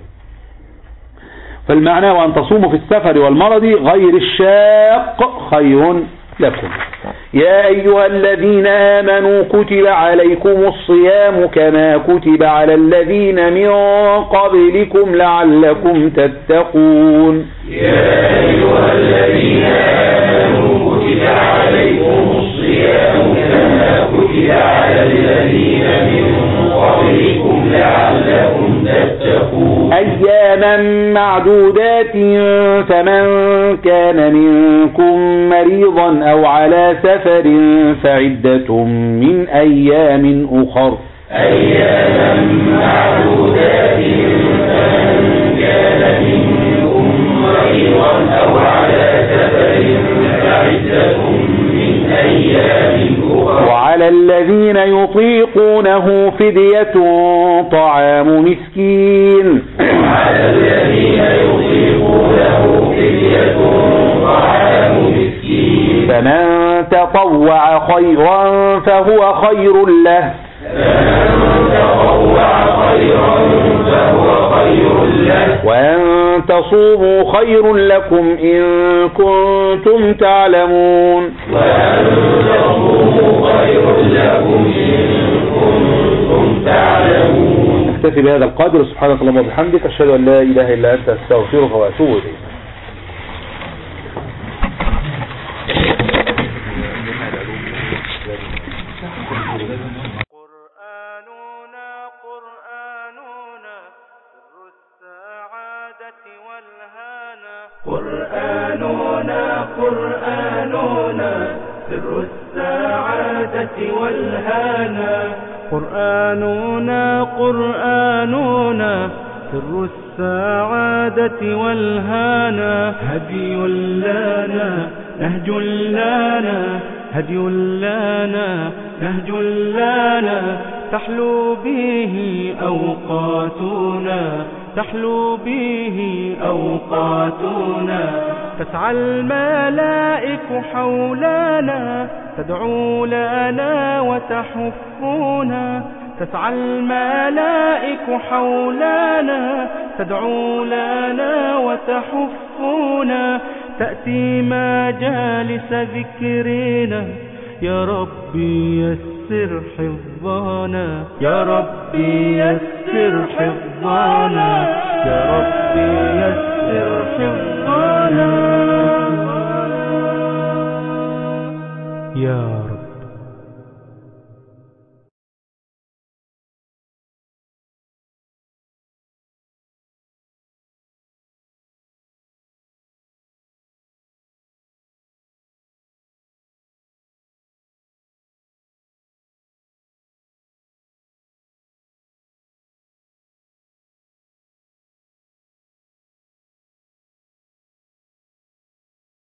فالمعنى وأن تصوموا في السفر والمرض غير الشاق خير لكم يا أيها الذين آمنوا كتب عليكم الصيام كما كتب على الذين من قبلكم لعلكم تتقون يا أيها الذين آمنوا كتب عليكم الصيام كما كتب على الذين من قبلكم لعلكم تتقون أياما معدودات فمن كان منكم مريضا أو على سفر فعدة من أيام أخر أياما معدودات فمن كان منكم مريضا أو على سفر فعدة من أيام أخر وعلى الذين يطيقونه فدية طعام مسكين وعلى الذين يطيقونه فدية طعام مسكين فمن تطوع خيرا فهو خير له فمن تطوع خيرا فهو خير له وأن تصوموا خير لكم إن كنتم تعلمون وأن تصوموا خير لكم إن كنتم تعلمون اكتفي بهذا القدر سبحانك اللهم وبحمدك أشهد أن لا إله إلا أنت أستغفرك وأتوب إليك قرآننا قرآننا سر السعادة والهانا قرآننا قرآننا سر السعادة والهانا قرآننا قرآننا سر السعادة والهانا هدي لنا نهج لنا هدي لنا نهج لنا تحلو به أوقاتنا تحلو به أوقاتنا تسعى الملائك حولنا تدعو لنا وتحفنا تسعى الملائك حولنا تدعو لنا وتحفنا تأتي مجالس ذكرنا يا ربي يسر حفظنا يا ربي يسر حفظنا يا ربي يسر حفظنا يا رب